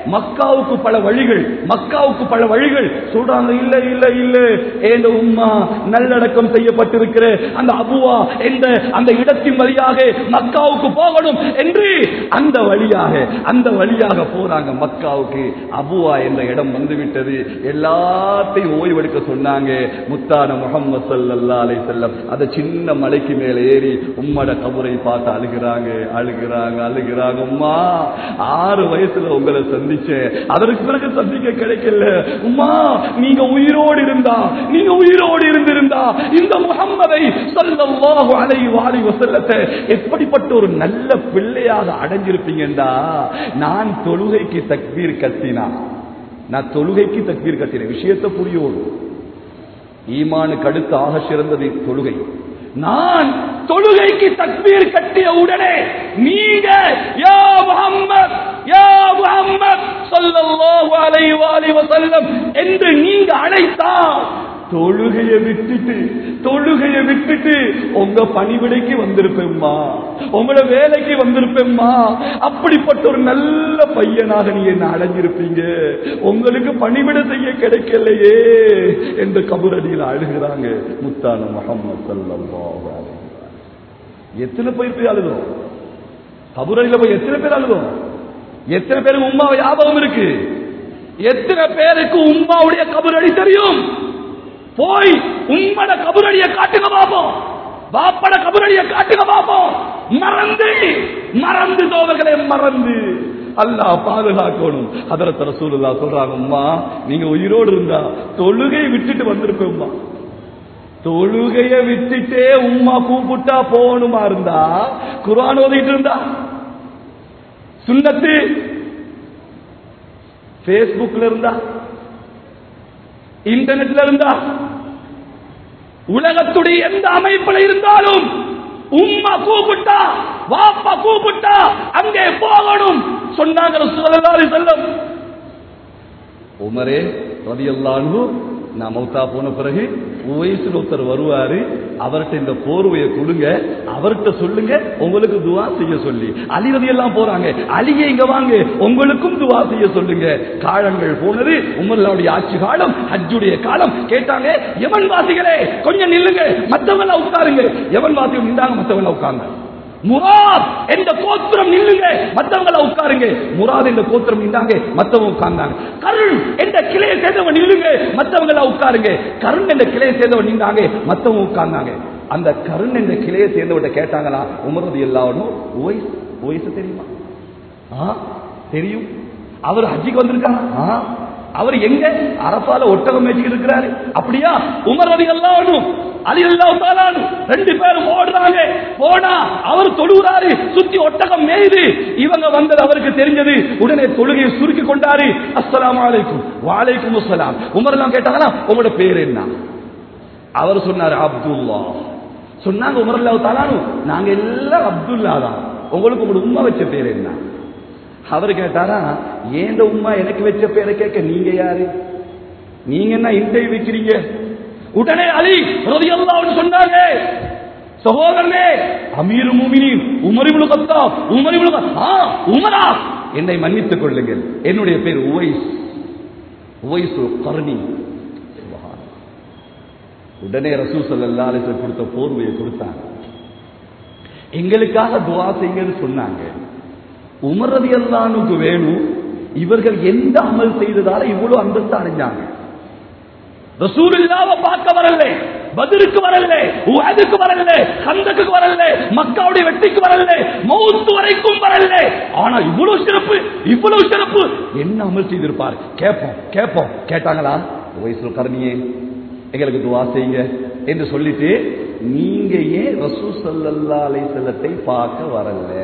மக்காவுக்கு பல வழிகள் மக்காவுக்கு பல வழிகள் சொல்றாங்க இல்ல இல்ல இல்ல ஏந்த உம்மா நல்லடக்கம் செய்யப்பட்டிருக்கிற அந்த அபுவா என்ற அந்த இடத்தின் வழியாக மக்காவுக்கு போகணும் என்று அந்த வழியாக அந்த வழியாக போறாங்க மக்காவுக்கு அபுவா என்ற இடம் வந்துவிட்டது எல்லாத்தையும் ஓய்வெடுக்க சொன்னாங்க முத்தான முகம்மது சல்லல்லா அலை செல்லம் அந்த சின்ன மலைக்கு மேல ஏறி உம்மட கபரை பார்த்து அழுகிறாங்க அழுகிறாங்க அழுகிறாங்க உம்மா ஆறு வயசுல உங்களை சந்திச்சேன் அதற்கு பிறகு சந்திக்க கிடைக்கல உம்மா நீங்க உயிரோடு இருந்தா நீங்க உயிரோடு இருந்திருந்தா இந்த முகம்மதை ஸல்லல்லாஹு அலைஹி வாலி வஸல்லத்தை எப்படிப்பட்ட ஒரு நல்ல பிள்ளையாக அடைஞ்சிருப்பீங்கடா நான் தொழுகைக்கு தக்பீர் கத்தினா நான் தொழுகைக்கு தக்பீர் கத்தினேன் விஷயத்தை புரியோடு ஈமானுக்கு அடுத்து ஆக சிறந்தது தொழுகை நான் தொழுகைக்கு தக்பீர் கட்டிய உடனே நீங்க யா முஹம்மத் யா முஹம்மத் ஸல்லல்லாஹு அலைஹி வஸல்லம் வஸல்லம் என்று நீங்க அழைத்தா தொழுகையை விட்டுட்டு தொழுகையை விட்டுட்டு உங்க பணிவிடைக்கு வந்திருப்பேம்மா உங்களோட வேலைக்கு வந்திருப்பேம்மா அப்படிப்பட்ட ஒரு நல்ல பையனாக நீ என்ன அடைஞ்சிருப்பீங்க உங்களுக்கு பணிவிடை செய்ய கிடைக்கலையே என்று கபுரடியில் அழுகிறாங்க முத்தான முகமது சல்லல்லாஹு அலைஹி வஸல்லம். எத்தனை பேர் போய் அழுகிறோம் கபுரடியில போய் எத்தனை பேர் அழுகிறோம் எத்தனை பேருக்கு உம்மாவை ஞாபகம் இருக்கு எத்தனை பேருக்கு உம்மாவுடைய கபுரடி தெரியும் போய் உம்மட கபுரடியை காட்டுங்க பாப்போம் பாப்பட கபுரடியை காட்டுங்க பாப்போம் மறந்து மறந்து தோவர்களே மறந்து அல்லாஹ் பாதுகாக்கணும் அதரத்த ரசூலுல்லா சொல்றாங்க அம்மா நீங்க உயிரோடு இருந்தா தொழுகை விட்டுட்டு வந்திருப்பேம்மா தொழுகைய விட்டுட்டே உம்மா கூப்பிட்டா போகணுமா இருந்தா குர்ஆன் ஓதிட்டு இருந்தா சுன்னத்து பேஸ்புக்ல இருந்தா இன்டர்நெட்ல இருந்தா உலகத்துடைய எந்த அமைப்புல இருந்தாலும் உம்மா கூப்பிட்டா வாப்பா கூப்பிட்டா அங்கே போகணும் சொன்னாங்க ரசூலுல்லாஹி அலைஹி வஸல்லம் உமரே ரலியல்லாஹு நான் மௌத்தா போன பிறகு உவைசில் ஒருத்தர் வருவாரு அவர்கிட்ட இந்த போர்வையை கொடுங்க அவர்கிட்ட சொல்லுங்க உங்களுக்கு துவா செய்ய சொல்லி அலி ரதி எல்லாம் போறாங்க அலியே இங்க வாங்க உங்களுக்கும் துவா செய்ய சொல்லுங்க காலங்கள் போனது உமர்களுடைய ஆட்சி காலம் ஹஜ்ஜுடைய காலம் கேட்டாங்க எவன் வாசிகளே கொஞ்சம் நில்லுங்க மத்தவங்க எல்லாம் உட்காருங்க எவன் வாசிகள் நின்றாங்க மத்தவங்க எல்லாம் உட்கார்ந்து முராத் என்ற கோத்திரம் நில்லுங்க மத்தவங்கள உட்காருங்க முராத் என்ற கோத்திரம் நின்றாங்க மத்தவங்க உட்கார்ந்தாங்க கருண் என்ற கிளையை சேர்ந்தவன் நில்லுங்க மத்தவங்கள உட்காருங்க கருண் என்ற கிளையை சேர்ந்தவன் நின்றாங்க மத்தவங்க உட்கார்ந்தாங்க அந்த கருண் என்ற கிளையை சேர்ந்தவட்ட கேட்டாங்களா உமரது எல்லாரும் ஓய்ஸ் ஓய்ஸ் தெரியுமா ஆ தெரியும் அவர் ஹஜ்ஜிக்கு வந்திருக்காங்க ஆ அவர் எங்க அரசால ஒட்டகம் மேய்ச்சிட்டு இருக்கிறாரு அப்படியா உமர் ரதி எல்லாம் அலி எல்லாம் ரெண்டு பேரும் ஓடுறாங்க போனா அவர் தொழுகிறாரு சுத்தி ஒட்டகம் மேயுது இவங்க வந்தது அவருக்கு தெரிஞ்சது உடனே தொழுகையை சுருக்கி கொண்டாரு அஸ்ஸலாமு அலைக்கும் வாலைக்கும் அஸ்ஸலாம் உமர் எல்லாம் கேட்டாங்களா உங்களோட பேர் என்ன அவர் சொன்னாரு அப்துல்லா சொன்னாங்க உமர் அல்லாஹ் தாலானு நாங்க எல்லாம் அப்துல்லா தான் உங்களுக்கு உங்களோட உம்மா வச்ச பேர் என்ன அவர் கேட்டாரா ஏந்த உம்மா எனக்கு வச்ச பேரை கேட்க நீங்க யாரு நீங்க என்ன இன்டர்வியூ வைக்கிறீங்க உடனே அலி ரலியல்லாஹு சொன்னாங்க சகோதரனே அமீர் முமினின் Umar ibn Khattab Umar ibn Khattab. ஆ உமரா என்னை மன்னித்துக் கொள்ளுங்கள் என்னுடைய பேர் உவைஸ் உவைஸ் கர்ணி சுப்ஹான். உடனே ரசூல் ஸல்லல்லாஹு அலைஹி வஸல்லம் கொடுத்த போர்வையை கொடுத்தாங்க எங்களுக்காக துவா செய்யுங்கன்னு சொன்னாங்க உமர் ரலியல்லாஹுக்கு வேணும் இவர்கள் எந்த அமல் செய்ததால இவ்வளவு அந்தஸ்து அடைஞ்சாங்க ரசூலுல்லாவை பார்க்க வரல பதிலுக்கு வரல உஹதுக்கு வரல கந்தக்கு வரல மக்காவுடைய வெட்டிக்கு வரல மௌத்து வரைக்கும் வரல ஆனா இவ்வளவு சிறப்பு இவ்வளவு சிறப்பு என்ன அமல் செய்திருப்பார் கேட்போம் கேட்போம் கேட்டாங்களா வயசு கரணியே எங்களுக்கு துவா செய்யுங்க என்று சொல்லிட்டு நீங்க ஏன் ரசூ சல்லல்லா அலைஹிஸ்ஸலத்தை பார்க்க வரல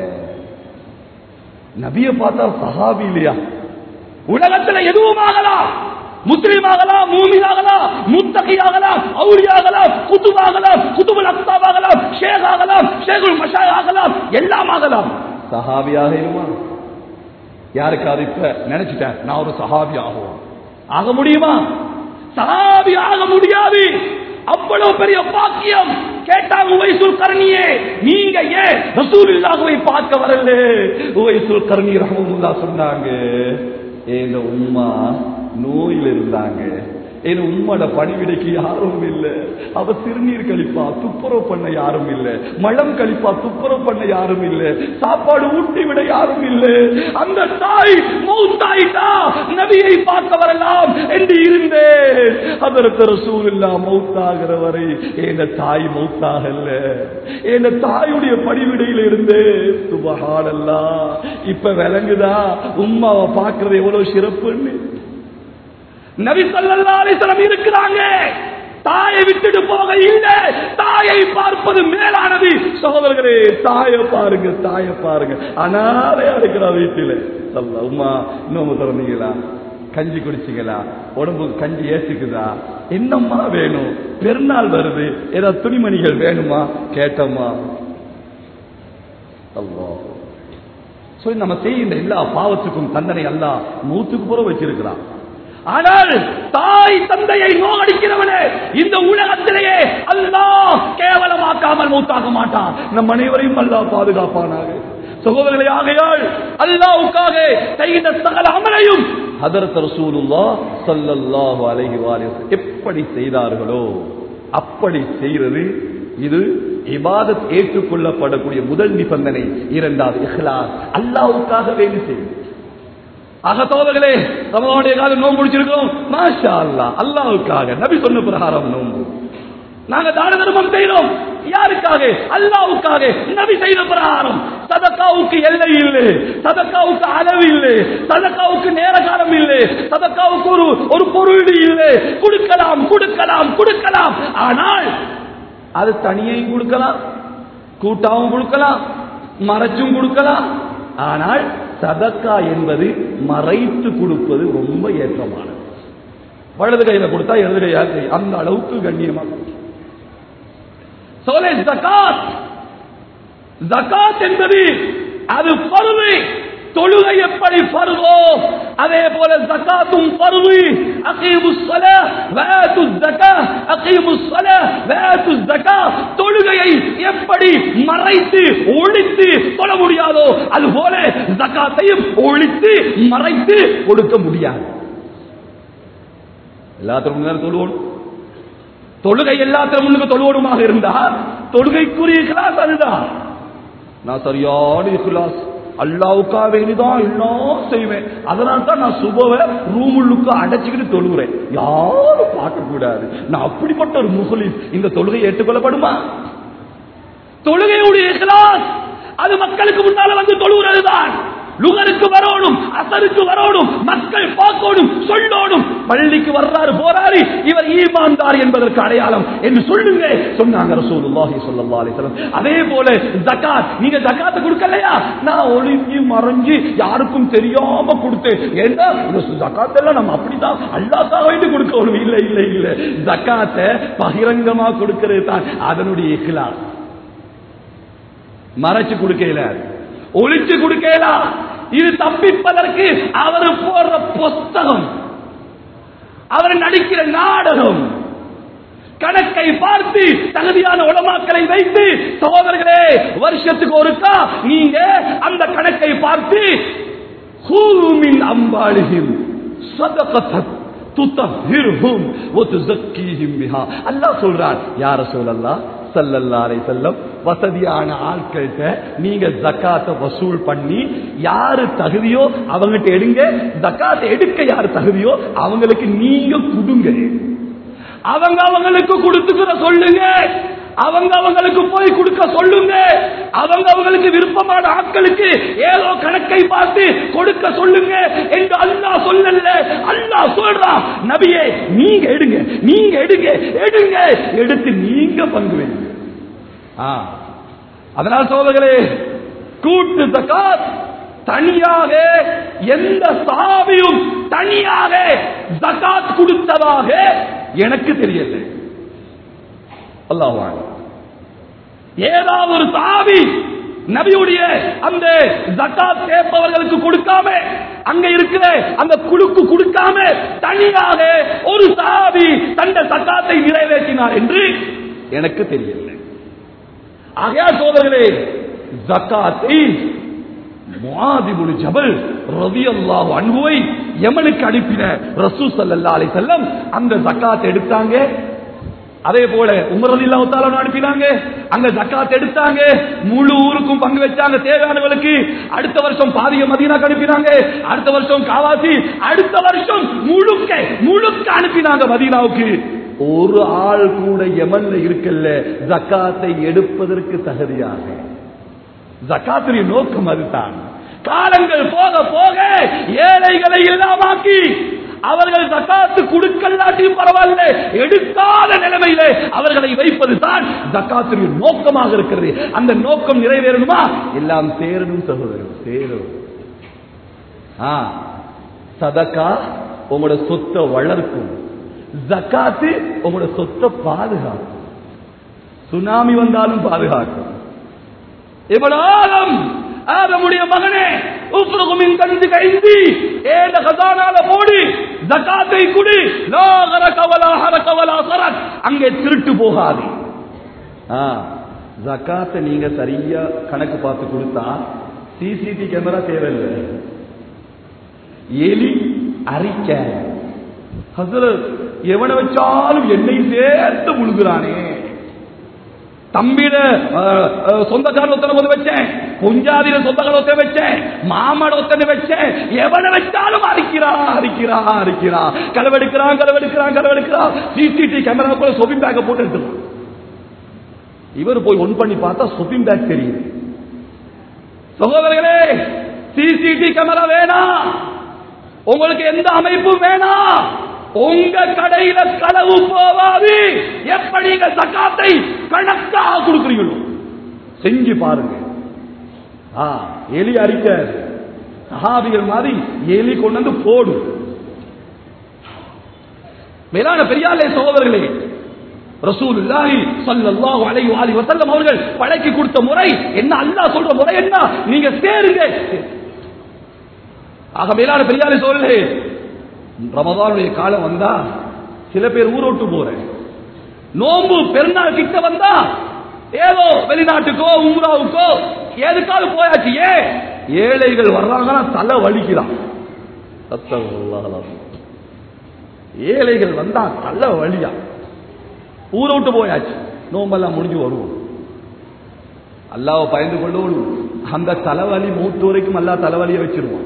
நபியை பார்த்தா சஹாபி இல்லையா உலகத்துல எதுவும் ஆகலாம் முஸ்லீம் ஆகலாம் மூமின் ஆகலாம் முத்தகி ஆகலாம் அவுரி ஆகலாம் குத்துப் ஆகலாம் குத்துபுல் அக்தாப் ஆகலாம் ஷேக் ஆகலாம் ஷேகுல் மஷாய் ஆகலாம் எல்லாம் ஆகலாம் சஹாபி ஆகிருமா யாருக்காவது இப்ப நினைச்சிட்டேன் நான் ஒரு சஹாபி ஆகுவோம் ஆக முடியுமா சஹாபி ஆக முடியாது அவ்வளவு பெரிய பாக்கியம் கேட்டாங்க உவைசுல் கரணியே நீங்க ஏன் ரசூலுல்லாஹ்வை பார்க்க வரல உவைசுல் கரணி ரஹ்மத்துல்லாஹ் சொன்னாங்க எங்க உம்மா நோயில் இருந்தாங்க என் உம்மோட பணிவிடைக்கு யாரும் இல்ல அவ சிறுநீர் கழிப்பா துப்புரவு பண்ண யாரும் இல்ல மலம் கழிப்பா துப்புரவு பண்ண யாரும் இல்ல சாப்பாடு ஊட்டி விட யாரும் இல்ல அந்த தாய் மௌத்தாயிட்டா நபியை பார்க்க வரலாம் என்று இருந்தேன் அதற்கு ரசூலுல்லா மௌத்தாகிற வரை என் தாய் மௌத்தாகல என் தாயுடைய பணிவிடையில் இருந்து சுபஹானல்லா இப்ப விளங்குதா உம்மாவை பார்க்கறது எவ்வளவு சிறப்புன்னு நபி ஸல்லல்லாஹு அலைஹி வஸல்லம் இருக்கிறாங்க தாயை விட்டுட்டு போக இல்ல தாயை பார்ப்பது மேலானது சகோதரர்களே தாயை பாருங்க தாயை பாருங்க அனாதையா இருக்கிற வீட்டில சொல்ல உமா இன்னொன்னு திறந்தீங்களா கஞ்சி குடிச்சீங்களா உடம்புக்கு கஞ்சி ஏத்துக்குதா என்னம்மா வேணும் பெருநாள் வருது ஏதாவது துணிமணிகள் வேணுமா கேட்டம்மா அல்லாஹ் சொல்லி நம்ம செய்கின்ற எல்லா பாவத்துக்கும் தண்டனை அல்ல மூத்துக்கு புற வச்சிருக்கிறான் ஆனால் தாய் தந்தையை நோகடிக்கிறவனே இந்த உலகத்திலேயே அல்லாஹ் கேவலமாக்காமல் மூத்தாக மாட்டான் நம் அனைவரையும் அல்லாஹ் பாதுகாப்பானாக சகோதரர்களே ஆகையால் அல்லாவுக்காக செய்கின்ற சகல அமலையும் ஹதரத் ரசூலுல்லாஹ் ஸல்லல்லாஹு அலைஹி வஸல்லம் எப்படி செய்தார்களோ அப்படி செய்கிறது இது இபாதத் ஏற்றுக்கொள்ளப்படக்கூடிய முதல் நிபந்தனை இரண்டாவது இஹ்லாஸ் அல்லாவுக்காக வேண்டி செய்யும் அகத்தோதர்களே ரமலானுடைய காலம் நோன்பு முடிச்சிருக்கோம் மாஷா அல்லா அல்லாவுக்காக நபி சொன்ன பிரகாரம் நோன்பு நாங்க தான தர்மம் செய்யறோம் யாருக்காக அல்லாவுக்காக நபி செய்த பிரகாரம் சதக்காவுக்கு எல்லை இல்லை சதக்காவுக்கு அளவு இல்லை சதக்காவுக்கு நேர காலம் இல்லை சதக்காவுக்கு ஒரு ஒரு பொருள் இல்லை கொடுக்கலாம் கொடுக்கலாம் கொடுக்கலாம் ஆனால் அது தனியையும் கொடுக்கலாம் கூட்டாவும் கொடுக்கலாம் மறைச்சும் கொடுக்கலாம் ஆனால் சதக்கா என்பது மறைத்து கொடுப்பது ரொம்ப ஏற்றமானது வலது கையில கொடுத்தா இடது கையா அந்த அளவுக்கு கண்ணியமா சோலே ஜகாத் ஜகாத் என்பது அது பருவு தொழுகை எப்படி பருவோ அதே போல ஜகாத்தும் பருவு அகீமு ஸலா வஆத்து ஸகா அகீமு ஸலா வஆத்து ஸகா தொழுகையை எப்படி மறைத்து ஒழித்து தொழ முடியாதோ அது போல ஜகாத்தையும் ஒழித்து மறைத்து கொடுக்க முடியாது எல்லாத்திலும் முன்னாடி தொழுவோம் தொழுகை எல்லாத்திலும் முன்னுக்கு தொழுவோடுமாக இருந்தா தொழுகைக்குரிய கிளாஸ் அதுதான் நான் சரியான இஹ்லாஸ் அல்லாவுக்கா வேண்டிதான் எல்லாம் செய்வேன் அதனால தான் நான் சுபவை ரூமுள்ளுக்கு அடைச்சுக்கிட்டு தொழுகிறேன் யாரும் பார்க்க கூடாது நான் அப்படிப்பட்ட ஒரு முகலிஸ் இந்த தொழுகை ஏற்றுக்கொள்ளப்படுமா தொழுகையுடைய இஹ்லாஸ் அது மக்களுக்கு முன்னால வந்து தொழுகிறது தான் லுகருக்கு வரணும் அசருக்கு வரணும் மக்கள் பார்க்கணும் சொல்லணும் பள்ளிக்கு வர்றாரு போறாரு இவர் ஈமான்தார் என்பதற்கு அடையாளம் என்று சொல்லுங்க சொன்னாங்க ரசூலுல்லாஹி ஸல்லல்லாஹு அலைஹி வஸல்லம் அதே போல ஜகாத் நீங்க ஜகாத் கொடுக்கலையா நான் ஒளிஞ்சு மறைஞ்சு யாருக்கும் தெரியாம கொடுத்தேன் ஏன்னா இந்த ஜகாத் எல்லாம் நம்ம அப்படிதான் அல்லாஹ்க்காக வேண்டி கொடுக்கணும் இல்ல இல்ல இல்ல ஜகாத்தை பகிரங்கமா கொடுக்கிறது தான் அதனுடைய இக்லாஸ் மறைச்சு கொடுக்கல ஒளிச்சு கொடுக்கலாம் இது தப்பிப்பதற்கு அவர் போடுற புஸ்தகம் அவர் நடிக்கிற நாடகம் கணக்கை பார்த்து தகுதியான உடமாக்களை வைத்து சகோதரர்களே வருஷத்துக்கு ஒருக்கா நீங்க அந்த கணக்கை பார்த்து ஹூமின் அம்பாளிகின் சதகத்தத் துத்தஹிர்ஹும் வதுஸக்கீஹிம் பிஹா அல்லாஹ் சொல்றான் யா ரசூலல்லாஹ் ஸல்லல்லாஹு அலைஹி வஸல்லம் வசதியான ஆட்கள்கிட்ட நீங்க ஜக்காத்தை வசூல் பண்ணி யாரு தகுதியோ அவங்ககிட்ட எடுங்க ஜக்காத்தை எடுக்க யாரு தகுதியோ அவங்களுக்கு நீங்க கொடுங்க அவங்க அவங்களுக்கு கொடுத்துக்கிற சொல்லுங்க அவங்க அவங்களுக்கு போய் கொடுக்க சொல்லுங்க அவங்க அவங்களுக்கு விருப்பமான ஆட்களுக்கு ஏதோ கணக்கை பார்த்து கொடுக்க சொல்லுங்க என்று அல்லாஹ் சொல்லல அல்லாஹ் சொல்றான் நபியே நீங்க எடுங்க நீங்க எடுங்க எடுங்க எடுத்து நீங்க பங்கு வைங்க ஆ. அதனால் சோதர்களே கூட்டு தக்காத் தனியாக எந்த சாவியும் தனியாக ஜகாத் கொடுத்ததாக எனக்கு தெரியல அல்லாஹ் ஏதாவது ஒரு சாவி நபியுடைய அந்த ஜக்காத் கேட்பவர்களுக்கு கொடுக்காம அங்க இருக்கிற அந்த குழுக்கு கொடுக்காம தனியாக ஒரு சாவி தந்த சக்காத்தை நிறைவேற்றினார் என்று எனக்கு தெரியவில்லை ஆகையா சோதர்களே ஜக்காத்தை முஆதிபுல் ஜபல் ரலியல்லாஹு அன்ஹுவை யமனுக்கு அனுப்பின ரசூல் ஸல்லல்லாஹு அலைஹி வஸல்லம் அந்த ஜகாத் எடுத்தாங்க அதே போல உமர் ரலியல்லாஹு தஆலா அனுப்பினாங்க அங்க ஜகாத் எடுத்தாங்க முழு ஊருக்கும் பங்கு வச்சாங்க தேவையானவர்களுக்கு அடுத்த வருஷம் பாதிய மதீனாக்கு அனுப்பினாங்க அடுத்த வருஷம் காவாசி அடுத்த வருஷம் முழுக்க முழுக்க அனுப்பினாங்க மதீனாவுக்கு ஒரு ஆள் கூட யமன்ல இருக்கல்ல ஜக்காத்தை எடுப்பதற்கு தகுதியாக ஜக்காத்துடைய நோக்கம் அதுதான் காலங்கள் போக போக ஏழைகளை இல்லாமாக்கி அவர்கள் ஜக்காத்து கொடுக்கலாட்டியும் பரவாயில்ல எடுக்காத நிலைமையிலே அவர்களை வைப்பது தான் ஜக்காத்துடைய நோக்கமாக இருக்கிறது அந்த நோக்கம் நிறைவேறணுமா எல்லாம் சேரணும் சகோதரர் சேரும் ஆ சதக்கா உங்களோட சொத்தை வளர்க்கும் ஜக்காத்து உங்களோட சொத்தை பாதுகாக்கும் சுனாமி வந்தாலும் பாதுகாக்கும் இவனாலும் ஆதமுடைய மகனே உப்ரகுமின் கண்டு கைந்தி ஏந்த கதானால போடு ஜகாத்தை குடி லாகர கவலா ஹர கவலா சரத் அங்கே திருட்டு போகாது ஆ ஜகாத்தை நீங்க சரியா கணக்கு பார்த்து கொடுத்தா சிசிடி கேமரா தேவையில்லை எலி அரிக்க ஹசரத் எவனை வச்சாலும் என்னை சேர்த்து முழுகிறானே தம்பிட சொந்தக்காரன் ஒத்தனை வந்து வச்சேன் குஞ்சாதிர சொந்தக்காரன் ஒத்தனை வச்சேன் மாமட ஒத்தனை வச்சேன் எவனை வச்சாலும் அரிக்கிறா அரிக்கிறா அரிக்கிறா களவெடுக்கிறான் களவெடுக்கிறான் களவெடுக்கிறான் சிசிடி கேமரா கூட சொப்பிங் பேக்கை போட்டு எடுத்துருவான் இவர் போய் ஒன் பண்ணி பார்த்தா சொப்பிங் பேக் தெரியுது சகோதரர்களே சிசிடி கேமரா வேணாம் உங்களுக்கு எந்த அமைப்பும் வேணாம் உங்க கடையில களவு போவாது எப்படி நீங்க சக்காத்தை கணக்காக கொடுக்குறீங்களோ செஞ்சு பாருங்க ஆ எலி அரிக்க சஹாபிகள் மாதிரி எலி கொண்டு வந்து போடும் மேலான பெரியாலே சகோதரர்களே ரசூலுல்லாஹி ஸல்லல்லாஹு அலைஹி வஆலிஹி வஸல்லம் அவர்கள் பழக்கி கொடுத்த முறை என்ன அல்லாஹ் சொல்ற முறை என்ன நீங்க சேருங்க ஆக மேலான பெரியாலே சகோதரர்களே ரமதானுடைய காலம் வந்தா சில பேர் ஊரோட்டு போறேன் நோம்பு பெருநாள் கிட்ட வந்தா ஏதோ வெளிநாட்டுக்கோ உம்ராவுக்கோ எதுக்காவது போயாச்சு ஏன் ஏழைகள் வர்றாங்கன்னா தலை வலிக்கிறான் ஏழைகள் வந்தா தலை வலியா ஊரை விட்டு போயாச்சு நோம்பெல்லாம் முடிஞ்சு வருவோம் அல்லாவை பயந்து கொள்ளோடு அந்த தலைவலி மூட்டு வரைக்கும் அல்லா தலைவலியை வச்சிருவோம்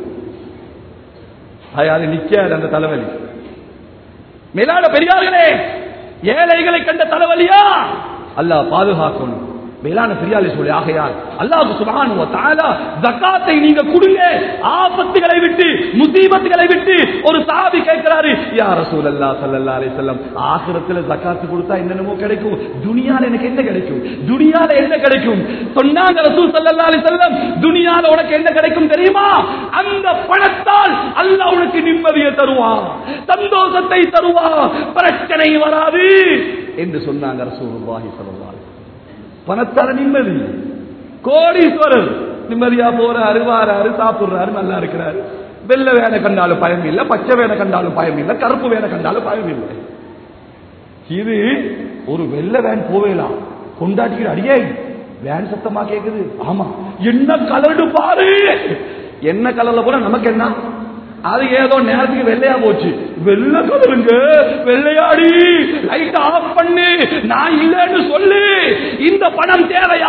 அது நிக்காது அந்த தலைவலி மேலான பெரியார்களே ஏழைகளை கண்ட தலைவலியா அல்லாஹ் பாதுகாக்கணும் மேலான பெரியாலை சொல்லி ஆகையால் அல்லாஹ் சுபஹானஹு வ தஆலா ஜகாத்தை நீங்க கொடுங்க ஆபத்துகளை விட்டு முசீபத்துகளை விட்டு ஒரு சாபி கேட்கிறாரு யா ரசூலல்லாஹ் ஸல்லல்லாஹு அலைஹி வஸல்லம் ஆகிரத்துல ஜகாத் கொடுத்தா என்னென்னமோ கிடைக்கும் துனியால எனக்கு என்ன கிடைக்கும் துனியால என்ன கிடைக்கும் சொன்னாங்க ரசூல் ஸல்லல்லாஹு அலைஹி வஸல்லம் துனியால உனக்கு என்ன கிடைக்கும் தெரியுமா அந்த பணத்தால் அல்லாஹ் உனக்கு நிம்மதியை தருவான் சந்தோஷத்தை தருவான் பிரச்சனை வராது என்று சொன்னாங்க ரசூலுல்லாஹி ஸல்லல்லாஹு அலைஹி பணத்தால நிம்மதி கோடீஸ்வரர் நிம்மதியா போறாரு வாராரு சாப்பிடுறாரு நல்லா இருக்கிறாரு வெள்ளை வேலை கண்டாலும் பயம் இல்லை பச்சை வேலை கண்டாலும் பயம் இல்லை கருப்பு வேலை கண்டாலும் பயம் இல்லை இது ஒரு வெள்ளை வேன் போவேலாம் கொண்டாட்டிக்கிற அடியே வேன் சத்தமா கேக்குது ஆமா என்ன கலர்டு பாரு என்ன கலர்ல போனா நமக்கு என்ன அது ஏதோ நேரத்துக்கு வெள்ளையா போச்சு வெள்ளை கலருங்க வெள்ளையாடி லைட் ஆஃப் பண்ணு நான் இல்லைன்னு சொல்லு இந்த பணம் தேவையா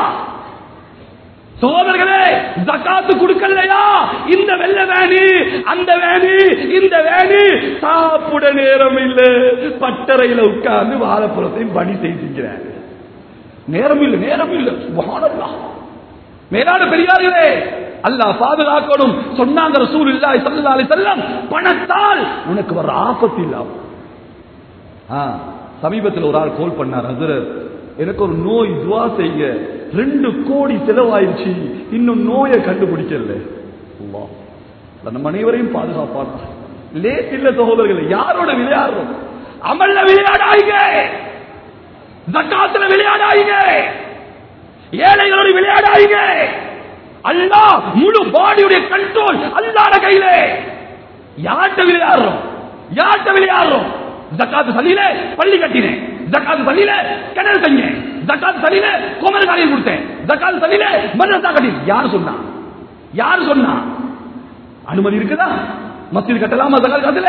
சோதர்களே ஜக்காத்து கொடுக்கலையா இந்த வெள்ள வேணி அந்த வேணி இந்த வேணி சாப்பிட நேரம் இல்ல பட்டறையில உட்கார்ந்து வாழைப்பழத்தையும் பணி செய்கிறார் நேரம் இல்ல நேரம் இல்ல சுபஹானல்லாஹ் மேலான பெரியார்களே அல்லாஹ் பாதுகாக்கணும் சொன்னாங்க ரசூல் இல்லாஹி ஸல்லல்லாஹு அலைஹி வஸல்லம் பணத்தால் உனக்கு வர ஆபத்து இல்லாம ஆ சமீபத்தில் ஒரு ஆள் கோல் பண்ணார் ஹசரத் எனக்கு ஒரு நோய் துவா செய்ய ரெண்டு கோடி செலவாயிருச்சு இன்னும் நோயை கண்டுபிடிக்கல அல்லாஹ் நம்ம அனைவரையும் பாதுகாப்பான் லேட் இல்ல சகோதரர்கள் யாரோட விளையாடுறோம் அமல்ல விளையாடாயிங்க ஜக்காத்துல விளையாடாயிங்க ஏழைகளோடு விளையாடாயிங்க அல்லாஹ் முழு பாடியுடைய கண்ட்ரோல் அல்லாத கையில யார்கிட்ட விளையாடுறோம் யார்கிட்ட விளையாடுறோம் ஜக்காத்து சலியில பள்ளி கட்டினேன் ஜக்காத்து சலியில கிணறு செஞ்சேன் ஜக்காத்து சலியில கோமர காரியம் கொடுத்தேன் ஜக்காத்து சலியில மதரசா கட்டி யார் சொன்னா யார் சொன்னா அனுமதி இருக்குதா மத்தியில் கட்டலாமா சகல் காத்துல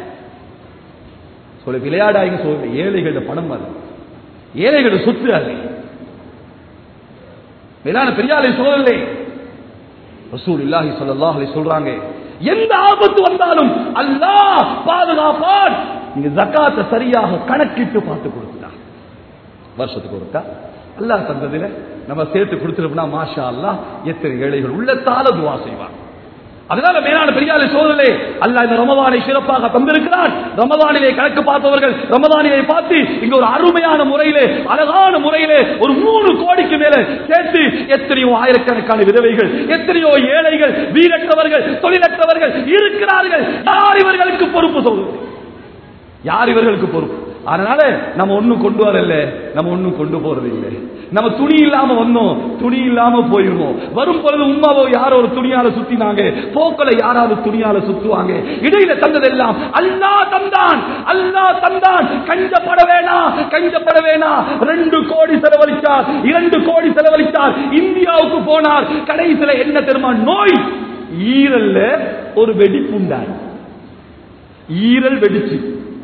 சொல்ல விளையாடாங்க சொல்ல ஏழைகளோட பணம் அது ஏழைகளோட சொத்து அது மேலான பெரியாலை சொல்லலை ரசூல் இல்லாஹி ஸல்லல்லாஹு அலைஹி சொல்றாங்க எந்த ஆபத்து வந்தாலும் அல்லாஹ் பாதுகாப்பான் நீங்க ஜக்காத்தை சரியாக கணக்கிட்டு பார்த்து கொடுத்தா வருஷத்துக்கு ஒருக்கா அல்லாஹ் தந்ததுல நம்ம சேர்த்து கொடுத்துட்டோம்னா மாஷா அல்லாஹ் எத்தனை ஏழைகள் உள்ளத்தால துவா செய்வாங்க அதனால மேலான பெரியாலை சோதனை அல்லாஹ் இந்த ரமதானை சிறப்பாக தந்திருக்கிறான் ரமதானிலே கணக்கு பார்த்தவர்கள் ரமதானிலே பார்த்து இங்க ஒரு அருமையான முறையிலே அழகான முறையிலே ஒரு மூணு கோடிக்கு மேல சேர்த்து எத்தனையோ ஆயிரக்கணக்கான விதவைகள் எத்தனையோ ஏழைகள் வீரற்றவர்கள் தொழிலற்றவர்கள் இருக்கிறார்கள் யார் இவர்களுக்கு பொறுப்பு சொல்வது யார் இவர்களுக்கு பொறுப்பு அதனால நம்ம ஒண்ணும் கொண்டு வரல நம்ம ஒண்ணும் கொண்டு போறது இல்லை நம்ம துணி இல்லாம வந்தோம் துணி இல்லாம போயிருவோம் வரும் பொழுது உமாவோ யாரோ ஒரு துணியால சுத்தினாங்க போக்கல யாராவது துணியால சுத்துவாங்க இடையில தந்ததெல்லாம் அல்லா தந்தான் அல்லா தந்தான் கஞ்சப்பட வேணாம் கஞ்சப்பட வேணாம் ரெண்டு கோடி செலவழித்தார் இரண்டு கோடி செலவழித்தார் இந்தியாவுக்கு போனார் கடைசியில என்ன தெரியுமா நோய் ஈரல்ல ஒரு வெடிப்புண்டார் ஈரல் வெடிச்சு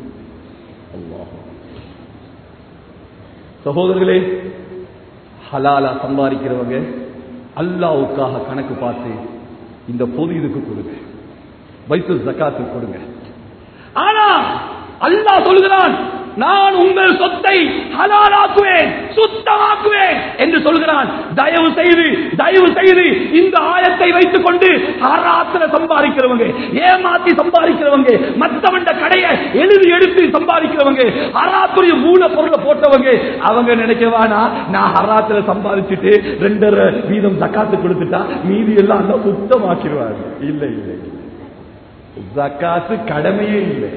சகோதரர்களே ஹலாலா சம்பாதிக்கிறவங்க அல்லாவுக்காக கணக்கு பார்த்து இந்த பொது இதுக்கு கொடுங்க வைத்து ஜக்காத்து கொடுங்க ஆனா அல்லாஹ் சொல்கிறான் நான் உங்கள் சொத்தை ஹலாலாக்குவேன் சுத்தமாக்குவேன் என்று சொல்கிறான் தயவு செய்து தயவு செய்து இந்த ஆயத்தை வைத்துக் கொண்டு ஹராத்துல சம்பாதிக்கிறவங்க ஏமாத்தி சம்பாதிக்கிறவங்க மத்தவண்ட கடையை எழுதி எடுத்து சம்பாதிக்கிறவங்க ஹராத்துடைய மூல பொருளை போட்டவங்க அவங்க நினைக்கவானா நான் ஹராத்துல சம்பாதிச்சுட்டு ரெண்டரை வீதம் ஜக்காத்து கொடுத்துட்டா மீதி எல்லாம் அந்த சுத்தமாக்கிடுவாங்க இல்லை இல்லை ஜக்காத்து கடமையே இல்லை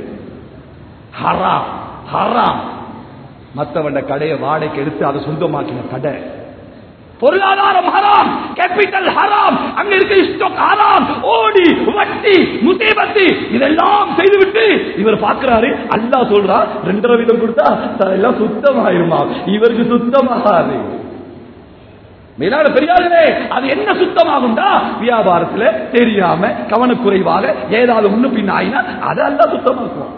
ஹராம் ஹராம் மத்தவண்ட கடையை வாடகைக்கு எடுத்து அதை சொந்தமாக்கின கடை பொருளாதாரம் ஹராம் கேபிட்டல் ஹராம் அங்க இருக்க ஸ்டாக் ஹராம் ஓடி வட்டி முசீபத்து இதெல்லாம் செய்துவிட்டு இவர் பார்க்கிறாரு அல்லாஹ் சொல்றா ரெண்டரை வீதம் கொடுத்தா எல்லாம் சுத்தமாயிருமா இவருக்கு சுத்தமாகாது மேலான பெரியார்களே அது என்ன சுத்தமாகும்டா வியாபாரத்துல தெரியாம கவனக்குறைவாக ஏதாவது முன்னு பின் ஆயினா அதை எல்லாம் சுத்தமாக்குவான்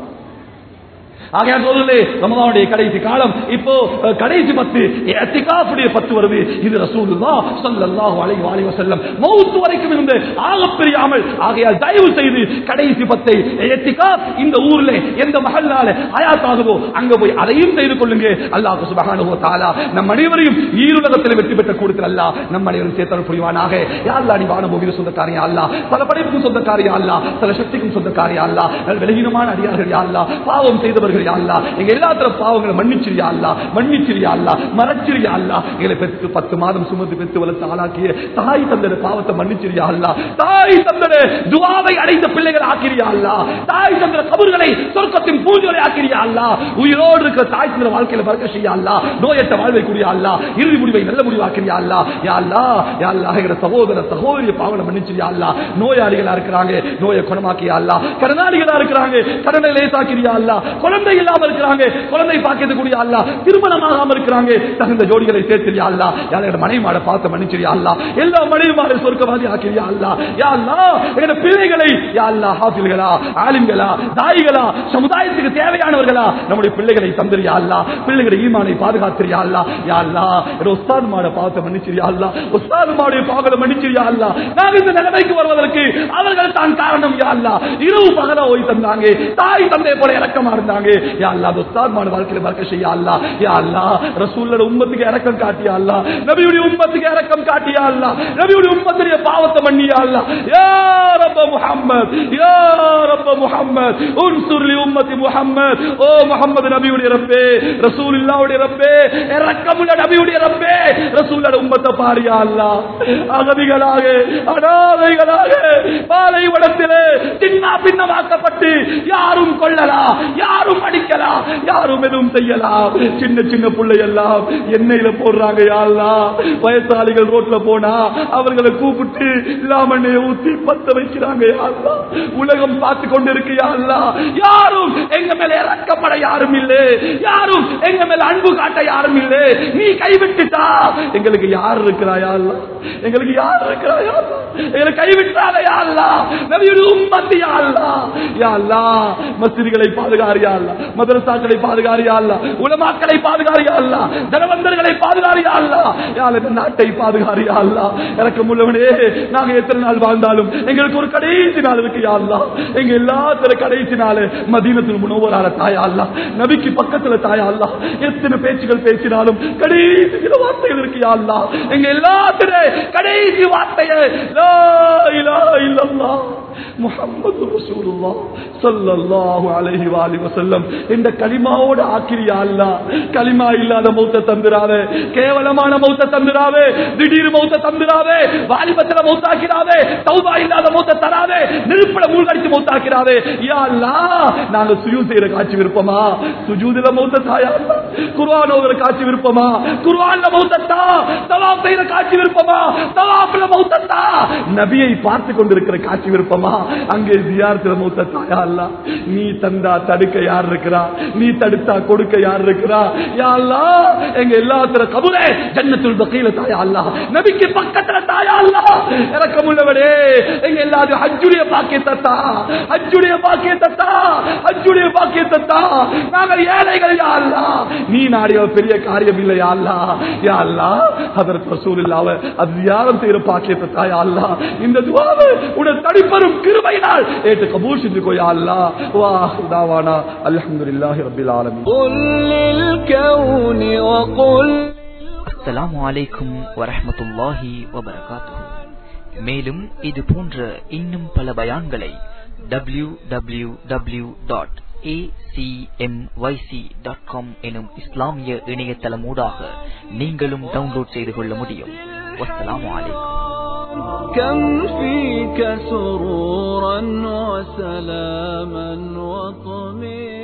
ஆகையால் சொல்லலே ரமதானுடைய கடைசி காலம் இப்போ அஹ், கடைசி பத்து எத்திகாஃபுடைய பத்து வருது இது ரசூலுல்லா ஸல்லல்லாஹு அலைஹி வஸல்லம் வஸல்லம் மௌத் வரைக்கும் இருந்து ஆகப்பெரிய அமல் ஆகையால் தயவு செய்து கடைசி பத்தை எத்திகாஃப் இந்த ஊர்ல எந்த மஹல்லால ஹயாத்தாகவோ அங்க போய் அதையும் செய்து கொள்ளுங்க அல்லாஹ் சுப்ஹானஹு வ தஆலா நம் அனைவரையும் ஈருலகத்தில் வெற்றி பெற்ற கூட்டத்தில் அல்லாஹ் நம் அனைவரும் சேர்த்தல் புரிவானாக யா அல்லாஹ் நீ வான பூமியில் சொந்தக்காரியா அல்லாஹ் பல படைப்புக்கும் சொந்தக்காரியா அல்லாஹ் பல சக்திக்கும் சொந்தக்காரியா அல்லாஹ் நல்ல விலகினமான அடியார்கள் யா அல்லாஹ் பாவம் செய்தவர்கள் யா அல்லாஹ் எங்க எல்லாத்திர பாவங்களை மன்னிச்சிரியா அல்லாஹ் மன்னிச்சிரியா அல்லாஹ் மறைச்சிரியா அல்லாஹ் எங்களை பெற்று பத்து மாதம் சுமந்து பெற்று வளர்த்து ஆளாக்கிய தாய் தந்தர பாவத்தை மன்னிச்சிரியா அல்லாஹ் தாய் தந்தர துவாவை அடைந்த பிள்ளைகள் ஆக்கிரியா அல்லாஹ் தாய் தந்தர கபர்களை சொர்க்கத்தின் பூஜை ஆக்கிரியா அல்லாஹ் உயிரோடு இருக்கிற தாய் தந்தர வாழ்க்கையில பறக்க செய்யா அல்லாஹ் நோயற்ற வாழ்வை கூடிய அல்லாஹ் இறுதி முடிவை நல்ல முடிவாக்கிறியா அல்லாஹ் யா அல்லாஹ் யா அல்லாஹ் எங்க சகோதர சகோதரிய பாவனை மன்னிச்சிரியா அல்லாஹ் நோயாளிகளா இருக்கிறாங்க நோயை குணமாக்கியா அல்லாஹ் கடனாளிகளா இருக்கிறாங்க கடனை லேசாக்கிறியா அல்லாஹ் குழந்தை இல்லாம இருக்கிறாங்க குழந்தை பாக்கியது கூடிய அல்லாஹ் திருமணமாகாம இருக்கிறாங்க தகுந்த ஜோடிகளை சேர்த்திரியா அல்லாஹ் யாரோட மனைவி மாட பார்த்து மன்னிச்சிரியா அல்லாஹ் எல்லா மனைவி மாட சொர்க்கவாதி ஆக்கிறியா அல்லாஹ் யா அல்லாஹ் எங்க பிள்ளைகளை யா அல்லாஹ் ஹாஃபில்களா ஆலிம்களா தாய்களா சமுதாயத்துக்கு தேவையானவர்களா நம்முடைய பிள்ளைகளை தந்திரியா அல்லாஹ் பிள்ளைகளை ஈமானை பாதுகாத்திரியா அல்லாஹ் யா அல்லாஹ் எங்க உஸ்தாத் மாட பார்த்து மன்னிச்சிரியா அல்லாஹ் உஸ்தாத் மாடைய பாவங்களை மன்னிச்சிரியா அல்லாஹ் நாங்க இந்த நிலைமைக்கு வருவதற்கு அவர்கள் தான் காரணம் யா அல்லாஹ் இரவு பகல ஓய் தந்தாங்க தாய் தந்தை போல இறக்கமா இருந்தாங்க யா அல்லாஹ் அந்த உஸ்தாத் மாட வாழ்க்கையில பறக்க செய்ய அல்லாஹ் யா அல்லாஹ் ரசூல்லோட உம்மத்துக்கு இறக்கம் காட்டியா அல்லாஹ் நபியுடைய உம்மத்துக்கு இறக்கம் காட்டியா அல்லாஹ் நபியுடைய உம்மத்துடைய பாவத்தை மன்னியா அல்லாஹ் யா ரப்ப முஹம்மத் யா ரப்ப முஹம்மத் உன்சுர் லி உம்மத்தி முஹம்மத் ஓ முஹம்மது நபியுடைய ரப்பே ரசூலுல்லாஹ்வுடைய ரப்பே இறக்கமுள்ள நபியுடைய ரப்பே ரசூலோட உம்மத்தை பாரியா அல்லாஹ் அகதிகளாக அனாதைகளாக பாலைவனத்திலே சின்ன பின்னமாக்கப்பட்டு யாரும் கொள்ளலா யாரும் அடிக்கலாம் யாரும் எதுவும் செய்யலாம் சின்ன சின்ன பிள்ளை எல்லாம் எண்ணெயில போடுறாங்க யாழ்லா வயசாளிகள் ரோட்ல போனா அவர்களை கூப்பிட்டு இல்லாமண்ணைய ஊத்தி பத்த வைக்கிறாங்க யாழ்லா உலகம் பார்த்து கொண்டு இருக்கு யாழ்லா யாரும் எங்க மேல இறக்கப்பட யாரும் இல்லை யாரும் எங்க மேல அன்பு காட்ட யாரும் இல்லை நீ கைவிட்டுட்டா எங்களுக்கு யார் இருக்கிறாயா எங்களுக்கு யார் இருக்கிறாயா எங்களை கைவிட்டாத யாருலா நபியுடைய உம்மத்து யாருலா யாருலா மஸ்ஜிதுகளை பாதுகாரியா அல்ல மதரசாக்களை பாதுகாரியா அல்ல உலமாக்களை பாதுகாரியா அல்ல தனவந்தர்களை பாதுகாரியா அல்ல யாழ் இந்த நாட்டை பாதுகாரியா அல்ல எனக்கு முள்ளவனே நாங்க எத்தனை நாள் வாழ்ந்தாலும் எங்களுக்கு ஒரு கடைசி நாள் இருக்கு யா அல்லா எங்க எல்லாத்துல கடைசி நாள் மதீனத்தில் முனவரான தாயா அல்லா நபிக்கு பக்கத்துல தாயா அல்லா எத்தனை பேச்சுகள் பேசினாலும் கடைசி சில வார்த்தைகள் இருக்கு யா அல்லா எங்க எல்லாத்திலே கடைசி வார்த்தையை லா இலாஹ இல்லல்லாஹ் முஹம்மது ரசூலுல்லாஹ் ஸல்லல்லாஹு அலைஹி வஆலிஹி வஸல்லம் இந்த கலிமாவோட ஆக்கிரியா அல்லாஹ் கலிமா இல்லாத மௌத்த தந்துராவே கேவலமான மௌத்த தந்துராவே திடீர் மௌத்த தந்துராவே வாலிபத்துல மௌத்தாக்கிறாவே தௌபா இல்லாத மௌத்த தராவே நெருப்புல மூழ்கடிச்சு மௌத்தாக்கிறாவே யா அல்லாஹ் நாங்க சுஜூத் செய்யற காட்சி விருப்பமா சுஜூதுல மௌத்த தாயா அல்லாஹ். குர்ஆன் ஓதுற காட்சி விருப்பமா குர்ஆன்ல மௌத்தத்தா தவாப் செய்யற காட்சி விருப்பமா தவாப்ல மௌத்தத்தா நபியை பார்த்து கொண்டிருக்கிற காட்சி விருப்பமா அங்கே ஜியாரத்துல மௌத்தத்தா யா அல்லாஹ் நீ தந்தா தடுக்க யார் இருக்கிறா நீ தடுத்தா கொடுக்க யார் இருக்கிறா யா அல்லாஹ் எங்க எல்லாத்துல கபுலே ஜன்னத்துல் பக்கீல தாயா அல்லாஹ் நபிக்கு பக்கத்துல தாயா அல்லாஹ் இறக்கமுள்ளவனே எங்க எல்லாரும் ஹஜ்ஜுடைய பாக்கியத்தா ஹஜ்ஜுடைய பாக்கியத்தா ஹஜ்ஜுடைய பாக்கியத்தா நாங்கள் ஏழைகள் யா அல்லாஹ் நீ நாடிய பெரிய காரியம் இல்லை யா அல்லாஹ் யா அல்லாஹ் ஹதரத் ரசூலுல்லாஹ் அது தியானம் செய்யற பாக்கியத்தை தா யா அல்லாஹ் இந்த துஆவை உடன் தடிப்பரும் கிருபையினால் ஏற்று கபூல் செஞ்சுக்கோ யா அல்லாஹ் வா தாவானா அல்ஹம்துலில்லாஹி ரப்பில் ஆலமீன் قل للكون وقل அஸ்ஸலாமு அலைக்கும் வரஹ்மத்துல்லாஹி வபரகாத்துஹு மேலும் இது போன்ற இன்னும் பல பயான்களை W W W dot dot com எனும் இஸ்லாமிய இணையதளமூடாக நீங்களும் டவுன்லோட் செய்து கொள்ள முடியும் வஸ்ஸலாமு அலைக்கும் كم فيك سرورا وسلاما وطمئنا